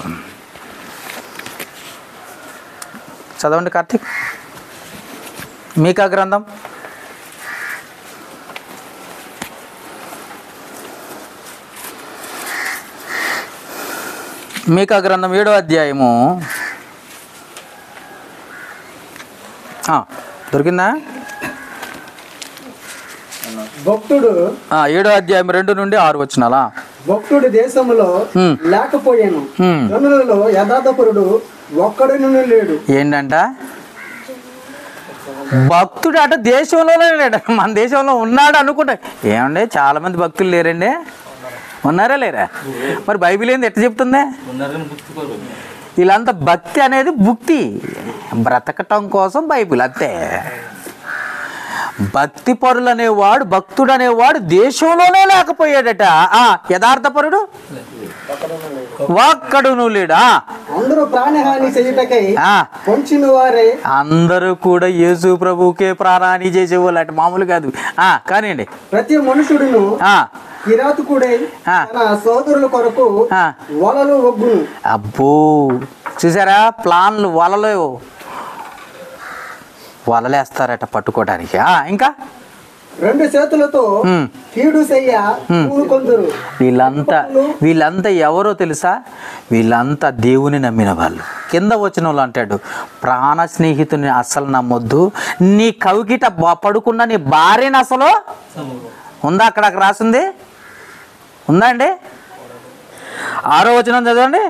చదవండి కార్తీక్ మీకా గ్రంథం మీకా గ్రంథం ఏడో అధ్యాయము ఆ, దొరికిందా భక్తుడు ఆ, ఏడో అధ్యాయం రెండు నుండి ఆరు వచనాలా భక్తుడు దేశంలో హ్మ్. లేకపోయాను హ్మ్. జనులలో యథార్థపరుడు ఒక్కడును లేడు ఏంటంట భక్తుడు అట దేశంలోనే లేడు మన దేశంలో ఉన్నాడు అనుకుంటా ఏమండి చాలా మంది భక్తులు లేరండి ఉన్నారా లేరా మరి బైబిల్ ఏంది ఎట్లా చెప్తుందే వీళ్ళంతా భక్తి అనేది భుక్తి బ్రతకటం కోసం బైబిల్ అంతే భక్తి పరులు అనేవాడు భక్తుడు అనేవాడు దేశంలోనే లేకపోయాడట ఆ యథార్థపరుడు ఒక్కడును లేడా అందరూ ప్రాణహాని చేయుటకై ఆ పొంచిన వారే అందరూ కూడా యేసు ప్రభువుకే ప్రాణాన్ని చేసేవాళ్ళు అటు మామూలు కాదు ఆ కానివ్వండి ప్రతి మనుషుడును ఆ కిరాతకుడై ఆ. తన సోదరుల కొరకు ఆ. వలలు ఒగ్గును అబ్బో చూసారా ప్లాన్లు వలలు వలలేస్తారట పట్టుకోవడానికి ఆ, ఇంకా రెండు చేతులతో హ్మ్. కీడు చెయ్య కొందరు వీళ్ళంతా వీళ్ళంతా ఎవరో తెలుసా వీళ్ళంతా దేవుని నమ్మిన వాళ్ళు కింద వచ్చిన వాళ్ళు అంటాడు ప్రాణ స్నేహితుని అస్సలు నమ్మొద్దు నీ కవికిట బ- పడుకున్న నీ భార్యని అసలు ఉందా అక్కడ అక్కడ రాసింది ఉందా అండి ఆరో వచనం చదవండి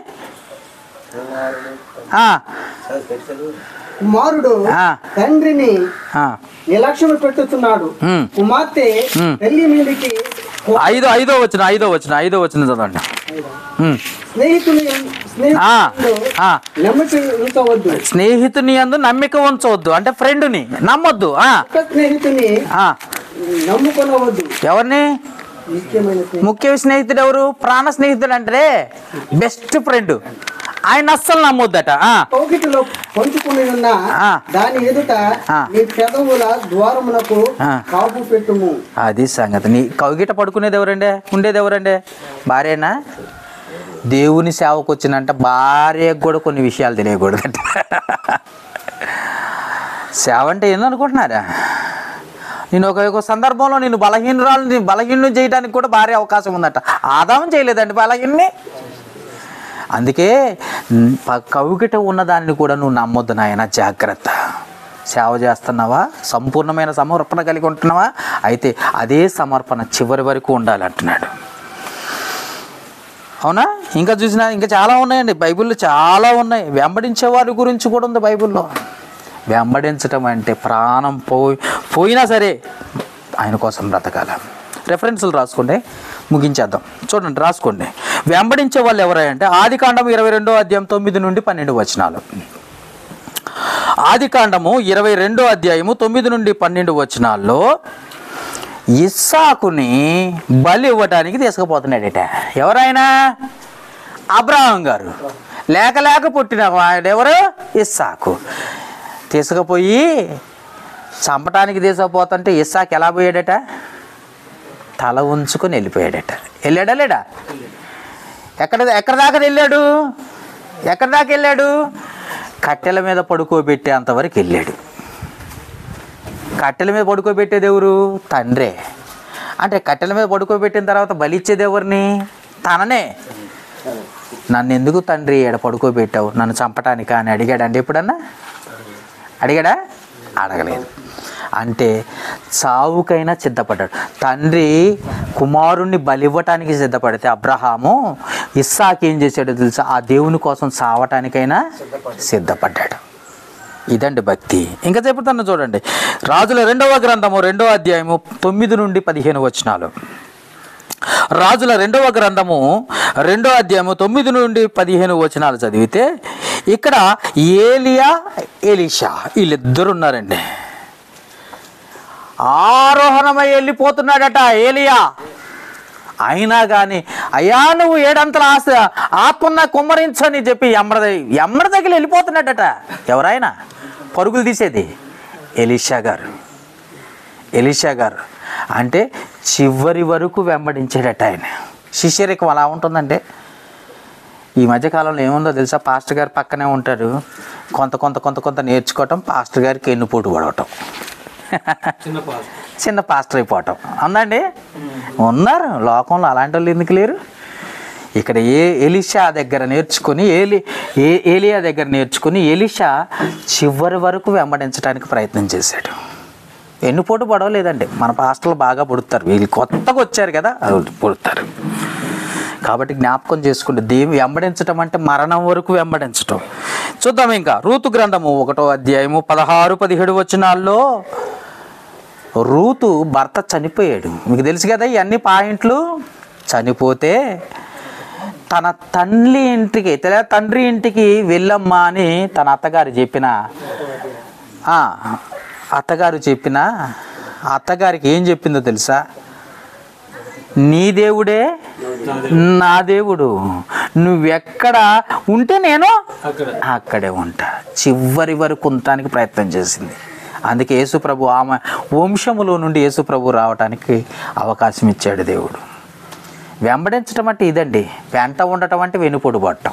ఆ, కుమారుడు ఆ. తండ్రిని ఆ. నిర్లక్ష్యం పెట్టుతున్నాడు హ్మ్. కుమార్తె హ్మ్. తల్లి మీదకి ఐదో ఐదో వచ్చిన ఐదో వచ్చిన ఐదో వచ్చిన చదవండి ఉమ్. స్నేహితుని ఆ, స్నేహితుడు ఆ. నమ్మకం ఉంచవద్దు స్నేహితుని అందు నమ్మిక ఉంచవద్దు అంటే ఫ్రెండ్ని నమ్మొద్దు ఆ, ఒక్క స్నేహితుని ఆ. నమ్ముకొనవద్దు ఎవరిని ముఖ్యమైన స్నేహితుడు ముఖ్య స్నేహితుడు ఎవరు ప్రాణ స్నేహితుడు అంటే బెస్ట్ ఫ్రెండ్ ఆయన అస్సలు నమ్మొద్దట ఆ, కౌకిటిలో పంచుకుని ఉన్న ఆ. దాని ఎదుట ఆ. నీ పెదవుల ద్వారమునకు ఆ. కాపు పెట్టుము అది సంగతి నీ కౌగిట పడుకునేది ఎవరండి ఉండేది ఎవరండి భార్యనా దేవుని సేవకు వచ్చినంట భార్యకు కూడా కొన్ని విషయాలు తెలియకూడదట సేవ అంటే ఏందనుకుంటున్నారా నేను ఒక ఒక సందర్భంలో నేను బలహీనరాలు బలహీనం చేయడానికి కూడా భారీ అవకాశం ఉందట ఆదాం చేయలేదండి బలహీన్ని అందుకే న్- ప- కవిగిట ఉన్నదాన్ని కూడా నువ్వు నమ్మొద్దు నాయన జాగ్రత్త సేవ చేస్తున్నావా సంపూర్ణమైన సమర్పణ కలిగి ఉంటున్నావా అయితే అదే సమర్పణ చివరి వరకు ఉండాలి అంటున్నాడు అవునా ఇంకా చూసినా ఇంకా చాలా ఉన్నాయండి బైబిల్లో చాలా ఉన్నాయి వెంబడించే వారి గురించి కూడా ఉంది బైబిల్లో వెంబడించటం అంటే ప్రాణం పోయి పోయినా సరే ఆయన కోసం బ్రతకాల రెఫరెన్సులు రాసుకోండి ముగించేద్దాం చూడండి రాసుకోండి వెంబడించే వాళ్ళు ఎవరంటే ఆది కాండం ఇరవై రెండో అధ్యాయం తొమ్మిది నుండి పన్నెండు వచనాలు ఆది కాండము ఇరవై రెండో అధ్యాయము తొమ్మిది నుండి పన్నెండు వచనాల్లో ఇస్సాకుని బలి ఇవ్వటానికి తీసుకుపోతున్నాడట ఎవరైనా అబ్రాహం గారు లేక లేక పుట్టిన వాడు ఎవరు ఇస్సాకు తీసుకుపోయి చంపటానికి తీసుకుపోతుంటే ఇస్సాకు ఎలా పోయాడట తల ఉంచుకొని వెళ్ళిపోయాడట వెళ్ళాడా లేడా ఎక్కడ ఎక్కడ దాకా వెళ్ళాడు ఎక్కడ దాకా వెళ్ళాడు కట్టెల మీద పడుకోబెట్టే అంతవరకు వెళ్ళాడు కట్టెల మీద పడుకోబెట్టేది ఎవరు తండ్రే అంటే కట్టెల మీద పడుకోబెట్టిన తర్వాత బలిచ్చేది ఎవరిని తననే నన్ను ఎందుకు తండ్రి ఎడ పడుకోబెట్టావు నన్ను చంపటానికా అని అడిగాడండి ఎప్పుడన్నా అడిగాడా అడగలేదు అంటే చావుకైనా సిద్ధపడ్డాడు తండ్రి కుమారుణ్ణి బలివ్వటానికి సిద్ధపడితే అబ్రహాము ఇస్సాకి ఏం చేశాడో తెలుసా ఆ దేవుని కోసం చావటానికైనా సిద్ధపడ్డాడు ఇదండి భక్తి ఇంకా చెబుతాను చూడండి రాజుల రెండవ గ్రంథము రెండవ అధ్యాయము తొమ్మిది నుండి పదిహేను వచనాలు రాజుల రెండవ గ్రంథము రెండో అధ్యాయము తొమ్మిది నుండి పదిహేను వచనాలు చదివితే ఇక్కడ ఏలియా ఎలీషా వీళ్ళిద్దరు ఉన్నారండి ఆరోహణమై వెళ్ళిపోతున్నాడట ఏలియా అయినా కానీ అయ్యా నువ్వు ఏడంతల ఆశ ఆత్మన్న కుమ్మరించని చెప్పి ఎమ్మడ ఎమ్మడ దగ్గర వెళ్ళిపోతున్నాడట ఎవరైనా పరుగులు తీసేది ఎలీషా గారు ఎలీషా గారు అంటే చివరి వరకు వెంబడించాడట ఆయన శిష్యరికం అలా ఉంటుందంటే ఈ మధ్యకాలంలో ఏముందో తెలుసా పాస్టర్ గారు పక్కనే ఉంటారు కొంత కొంత కొంత కొంత నేర్చుకోవటం పాస్టర్ గారికి ఎన్నుపోటు పడవటం చిన్న పాస్టర్ అయిపోవటం ఉందండి ఉన్నారు లోకంలో అలాంటి వాళ్ళు ఎందుకు లేరు ఇక్కడ ఏ ఎలిషా దగ్గర నేర్చుకొని ఏలి ఏ ఏలియా దగ్గర నేర్చుకుని ఎలిషా చివరి వరకు వెంబడించడానికి ప్రయత్నం చేశాడు ఎన్నుపోటు పడవలేదండి మన పాస్టర్లు బాగా పుడతారు వీళ్ళు కొత్తగా వచ్చారు కదా అది పుడతారు కాబట్టి జ్ఞాపకం చేసుకుంటే దేవి వెంబడించటం అంటే మరణం వరకు వెంబడించటం చూద్దాం ఇంకా రూతు గ్రంథము ఒకటో అధ్యాయము పదహారు పదిహేడు వచనాల్లో రూతు భర్త చనిపోయాడు మీకు తెలుసు కదా ఇవన్నీ పాయింట్లు చనిపోతే తన తండ్రి ఇంటికి తెల తండ్రి ఇంటికి వెళ్ళమ్మా అని తన అత్తగారు చెప్పిన ఆ, అత్తగారు చెప్పిన అత్తగారికి ఏం చెప్పిందో తెలుసా నీ దేవుడే నా దేవుడు నువ్వెక్కడ ఉంటే నేను అక్కడే ఉంటా చివరి వరకు ఉండటానికి ప్రయత్నం చేసింది అందుకే యేసుప్రభు ఆమె వంశములో నుండి యేసుప్రభు రావడానికి అవకాశం ఇచ్చాడు దేవుడు వెంబడించటం అంటే ఇదండి వెంట ఉండటం అంటే వెనుపొడు పట్టడం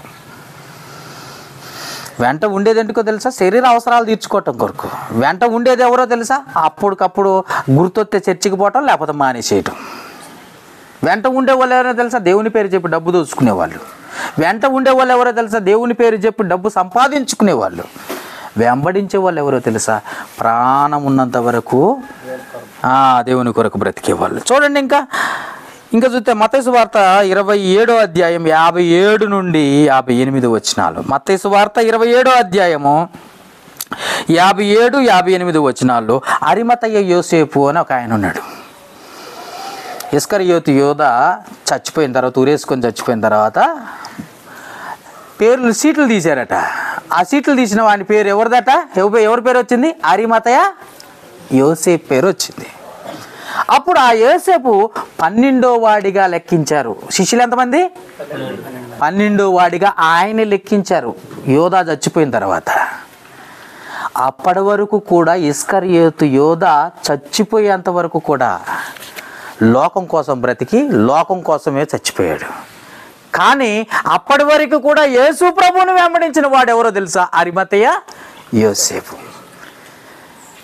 వెంట ఉండేది ఎందుకో తెలుసా శరీర అవసరాలు తీర్చుకోవటం కొరకు వెంట ఉండేది ఎవరో తెలుసా అప్పటికప్పుడు గుర్తొస్తే చర్చికి పోవటం లేకపోతే మానేసేయటం వెంట ఉండే వాళ్ళు ఎవరో తెలుసా దేవుని పేరు చెప్పి డబ్బు దోచుకునేవాళ్ళు వెంట ఉండే వాళ్ళు ఎవరో తెలుసా దేవుని పేరు చెప్పి డబ్బు సంపాదించుకునేవాళ్ళు వెంబడించే వాళ్ళు ఎవరో తెలుసా ప్రాణం ఉన్నంత వరకు ఆ, దేవుని కొరకు బ్రతికేవాళ్ళు చూడండి ఇంకా ఇంకా చూస్తే మతేసు వార్త ఇరవై ఏడో అధ్యాయం యాభై ఏడు నుండి యాభై ఎనిమిది వచ్చినాలు మతేసు వార్త ఇరవై ఏడో అధ్యాయము యాభై ఏడు యాభై ఎనిమిది వచ్చినాల్లో అరిమతయ్య యోసేపు అని ఒక ఆయన ఉన్నాడు ఇస్కరియోతు యోధ చచ్చిపోయిన తర్వాత ఊరేసుకొని చచ్చిపోయిన తర్వాత పేర్లు సీట్లు తీశారట ఆ సీట్లు తీసిన వాని పేరు ఎవరిదట ఎవ- ఎవరి పేరు వచ్చింది అరిమతయ యోసేపు పేరు వచ్చింది అప్పుడు ఆ యోసేపు పన్నెండో వాడిగా లెక్కించారు శిష్యులు ఎంతమంది పన్నెండో వాడిగా ఆయన లెక్కించారు యోధా చచ్చిపోయిన తర్వాత అప్పటి వరకు కూడా ఇస్కరియోతు యోధ చచ్చిపోయేంత వరకు కూడా లోకం కోసం బ్రతికి లోకం కోసమే చచ్చిపోయాడు కానీ అప్పటి వరకు కూడా యేసు ప్రభువుని వెంబడించిన వాడు ఎవరో తెలుసా అరిమతయ్య యోసేపు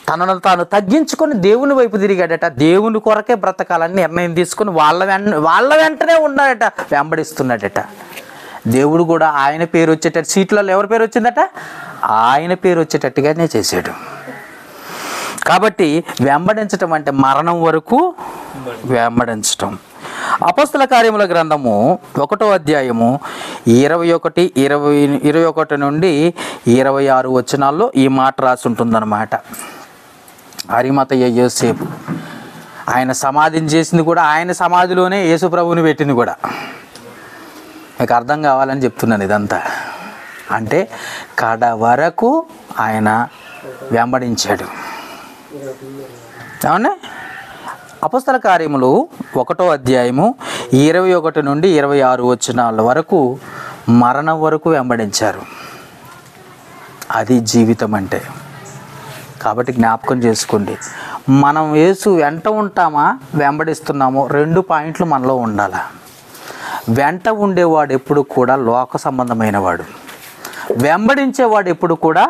తనను తాను తగ్గించుకొని దేవుని వైపు తిరిగాడట దేవుని కొరకే బ్రతకాలని నిర్ణయం తీసుకొని వాళ్ళ వెంట వాళ్ళ వెంటనే ఉన్నాడట వెంబడిస్తున్నాడట దేవుడు కూడా ఆయన పేరు వచ్చేటట్టు సీట్లలో ఎవరి పేరు వచ్చిందట ఆయన పేరు వచ్చేటట్టుగానే చేశాడు కాబట్టి వెంబడించటం అంటే మరణం వరకు వెంబడించటం అపస్తుల కార్యముల గ్రంథము ఒకటో అధ్యాయము ఇరవై ఒకటి ఇరవై ఇరవై ఒకటి నుండి ఇరవై ఆరు వచనాల్లో ఈ మాట రాసి ఉంటుందన్నమాట హరిమతయ్య యోసేపు ఆయన సమాధిని చేసింది కూడా ఆయన సమాధిలోనే యేసు ప్రభువుని పెట్టింది కూడా మీకు అర్థం కావాలని చెప్తున్నాను ఇదంతా అంటే కడ వరకు ఆయన వెంబడించాడు అవునా అపస్తల కార్యములు ఒకటో అధ్యాయము ఇరవై ఒకటి నుండి ఇరవై ఆరు వచనాల వరకు మరణం వరకు వెంబడించారు అది జీవితం అంటే కాబట్టి జ్ఞాపకం చేసుకోండి మనం యేసు వెంట ఉంటామా వెంబడిస్తున్నామో రెండు పాయింట్లు మనలో ఉండాలి వెంట ఉండేవాడు ఎప్పుడు కూడా లోక సంబంధమైన వాడు వెంబడించేవాడు ఎప్పుడు కూడా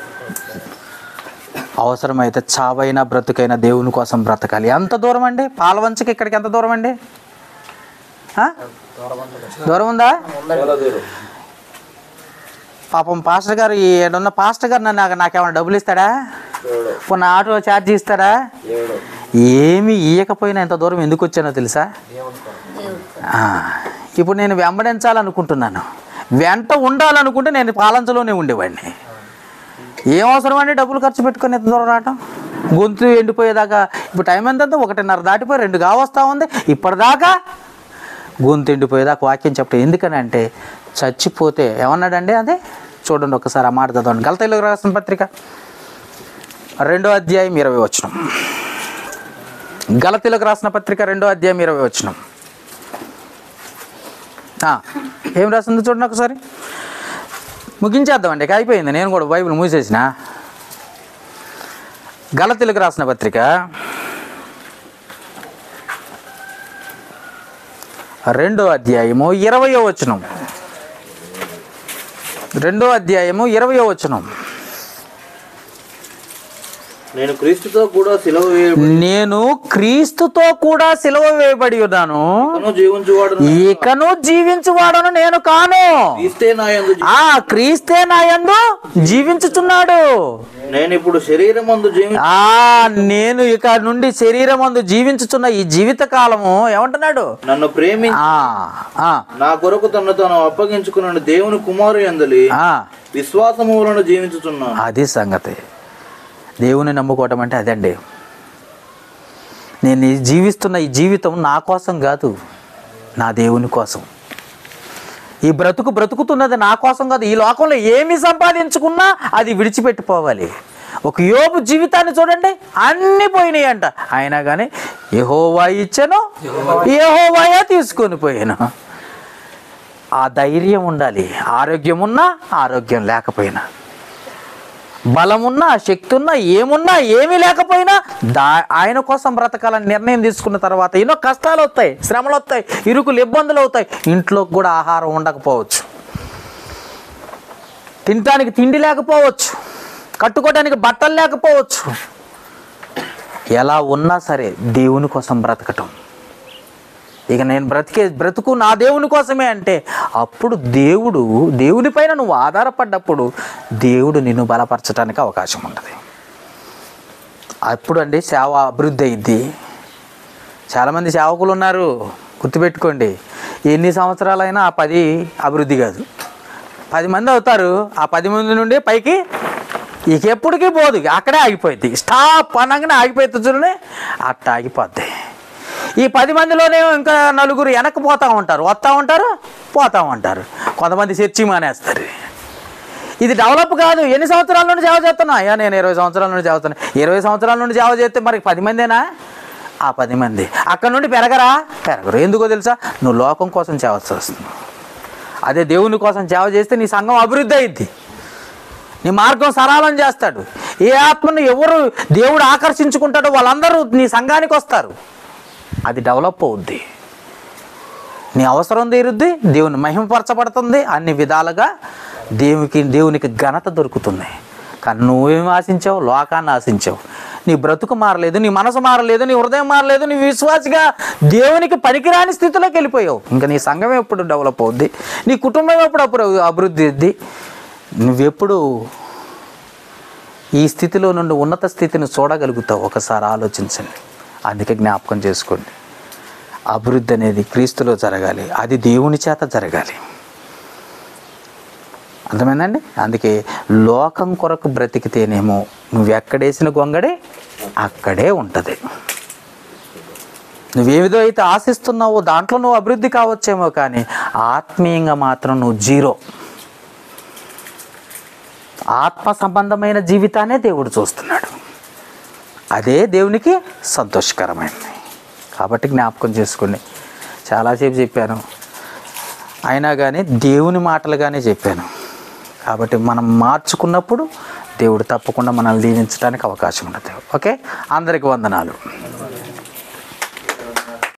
అవసరమైతే చావైనా బ్రతుకైనా దేవుని కోసం బ్రతకాలి ఎంత దూరం అండి పాలవంచకి ఇక్కడికి ఎంత దూరం అండి ఆ? దూరం ఉందా పాపం పాస్టర్ గారు ఈ ఏడున్న పాస్టర్ గారు నన్ను నాకు నాకేమైనా డబ్బులు ఇస్తాడా కొన్ని ఆటో ఛార్జ్ ఇస్తాడా ఏమి ఇయ్యకపోయినా ఎంత దూరం ఎందుకు వచ్చానో తెలుసా ఆ, ఇప్పుడు నేను వెంబడించాలనుకుంటున్నాను వెంట ఉండాలనుకుంటే నేను పాలంచలోనే ఉండేవాడిని ఏం అవసరం అండి డబ్బులు ఖర్చు పెట్టుకొని ఎంత దూరం రావటం గొంతు ఎండిపోయేదాకా ఇప్పుడు టైం ఎంత ఒకటిన్నర దాటిపోయి రెండు కావస్తా ఉంది ఇప్పటిదాకా గొంతు ఎండిపోయేదాకా వాక్యం చెప్పడం ఎందుకని అంటే చచ్చిపోతే ఏమన్నాడండి అదే చూడండి ఒకసారి ఆ మాట చదవండి గలతీలకు రాసిన పత్రిక రెండో అధ్యాయం ఇరవై వచనం గలతీలకు రాసిన పత్రిక రెండో అధ్యాయం ఇరవై వచనం ఆ, ఏం రాసిందో చూడండి ఒకసారి ముగించేద్దామండి ఇక అయిపోయింది నేను కూడా బైబిల్ మూసేసిన గలతీలకు రాసిన పత్రిక రెండో అధ్యాయము ఇరవయో వచనం రెండో అధ్యాయము ఇరవయో వచనం నేను క్రీస్తుతో కూడా సిలువ వేయబడి నేను క్రీస్తుతో కూడా సిలువ వేయబడి ఉన్నాను జీవించువాడు ఇకను జీవించువాడను నేను కాను క్రీస్తే నా యందు జీ- ఆ క్రీస్తే నా యందు జీవించుచున్నాడు నేను ఇప్పుడు శరీరం మందు జీవి ఆ నేను ఇక నుండి శరీరం అందు జీవించుచున్న ఈ జీవిత కాలము ఏమంటున్నాడు నన్ను ప్రేమించి ఆ ఆ నా కొరకు తను తాను అప్పగించుకున్న దేవుని కుమారు ఎందలి ఆ విశ్వాసము వలన జీవించుచున్నాను అది సంగతి దేవుని నమ్ముకోవటం అంటే అదండి నేను ఈ జీవిస్తున్న ఈ జీవితం నా కోసం కాదు నా దేవుని కోసం ఈ బ్రతుకు బ్రతుకుతున్నది నా కోసం కాదు ఈ లోకంలో ఏమి సంపాదించుకున్నా అది విడిచిపెట్టిపోవాలి ఒక యోబు జీవితాన్ని చూడండి అన్నీ పోయినాయి అంట అయినా కానీ యహోవా ఇచ్చాను యహోవాయే తీసుకొని పోయాను ఆ ధైర్యం ఉండాలి ఆరోగ్యం ఉన్నా ఆరోగ్యం లేకపోయినా బలమున్నా శక్తి ఉన్నా ఏమున్నా ఏమీ లేకపోయినా దా ఆయన కోసం బ్రతకాలని నిర్ణయం తీసుకున్న తర్వాత ఎన్నో కష్టాలు వస్తాయి శ్రమలు వస్తాయి ఇరుకులు ఇబ్బందులు అవుతాయి ఇంట్లోకి కూడా ఆహారం ఉండకపోవచ్చు తినటానికి తిండి లేకపోవచ్చు కట్టుకోవడానికి బట్టలు లేకపోవచ్చు ఎలా ఉన్నా సరే దేవుని కోసం బ్రతకటం ఇక నేను బ్రతికే బ్రతుకు నా దేవుని కోసమే అంటే అప్పుడు దేవుడు దేవునిపైన నువ్వు ఆధారపడ్డప్పుడు దేవుడు నిన్ను బలపరచడానికి అవకాశం ఉంటుంది అప్పుడు అండి సేవ అభివృద్ధి అయింది చాలామంది సేవకులు ఉన్నారు గుర్తుపెట్టుకోండి ఎన్ని సంవత్సరాలైనా ఆ పది అభివృద్ధి కాదు పది మంది అవుతారు ఆ పది మంది నుండి పైకి ఇక ఎప్పటికీ పోదు ఇక అక్కడే ఆగిపోయింది స్టాప్ అనగానే ఆగిపోతుంది చూడండి అట్ట ఆగిపోద్ది ఈ పది మందిలోనే ఇంకా నలుగురు వెనక్కి పోతూ ఉంటారు వస్తూ ఉంటారు పోతూ ఉంటారు కొంతమంది చర్చి మానేస్తారు ఇది డెవలప్ కాదు ఎన్ని సంవత్సరాల నుండి సేవ చేస్తున్నా అయ్యా నేను ఇరవై సంవత్సరాల నుండి చేస్తున్నా ఇరవై సంవత్సరాల నుండి సేవ చేస్తే మరి పది మందేనా ఆ పది మంది అక్కడ నుండి పెరగరా పెరగరు ఎందుకో తెలుసా నువ్వు లోకం కోసం చేయాల్సి వస్తుంది అదే దేవుని కోసం సేవ చేస్తే నీ సంఘం అభివృద్ధి అయింది నీ మార్గం సరళం చేస్తాడు ఏ ఆత్మను ఎవరు దేవుడు ఆకర్షించుకుంటాడో వాళ్ళందరూ నీ సంఘానికి వస్తారు అది డెవలప్ అవుద్ది నీ అవసరం తీరుద్ది దేవుని మహిమపరచబడుతుంది అన్ని విధాలుగా దేవునికి దేవునికి ఘనత దొరుకుతుంది కానీ నువ్వేం ఆశించావు లోకాన్ని ఆశించావు నీ బ్రతుకు మారలేదు నీ మనసు మారలేదు నీ హృదయం మారలేదు నీ విశ్వాసగా దేవునికి పనికిరాని స్థితిలోకి వెళ్ళిపోయావు ఇంకా నీ సంఘం ఎప్పుడు డెవలప్ అవుద్ది నీ కుటుంబం ఎప్పుడు అప్పుడు అభివృద్ధి అవుద్ది నువ్వెప్పుడు ఈ స్థితిలో నుండి ఉన్నత స్థితిని చూడగలుగుతావు ఒకసారి ఆలోచించండి అందుకే జ్ఞాపకం చేసుకోండి అభివృద్ధి అనేది క్రీస్తులో జరగాలి అది దేవుని చేత జరగాలి అర్థమైందండి అందుకే లోకం కొరకు బ్రతికితేనేమో నువ్వు ఎక్కడేసిన గొంగడే అక్కడే ఉంటుంది నువ్వేవిధో అయితే ఆశిస్తున్నావో దాంట్లో నువ్వు అభివృద్ధి కావచ్చేమో కానీ ఆత్మీయంగా మాత్రం నువ్వు జీరో ఆత్మ సంబంధమైన జీవితాన్నే దేవుడు చూస్తున్నాడు అదే దేవునికి సంతోషకరమైనది కాబట్టి జ్ఞాపకం చేసుకోండి చాలాసేపు చెప్పాను అయినా కానీ దేవుని మాటలుగానే చెప్పాను కాబట్టి మనం మార్చుకున్నప్పుడు దేవుడు తప్పకుండా మనల్ని దీవించడానికి అవకాశం ఉంటుంది ఓకే అందరికి వందనాలు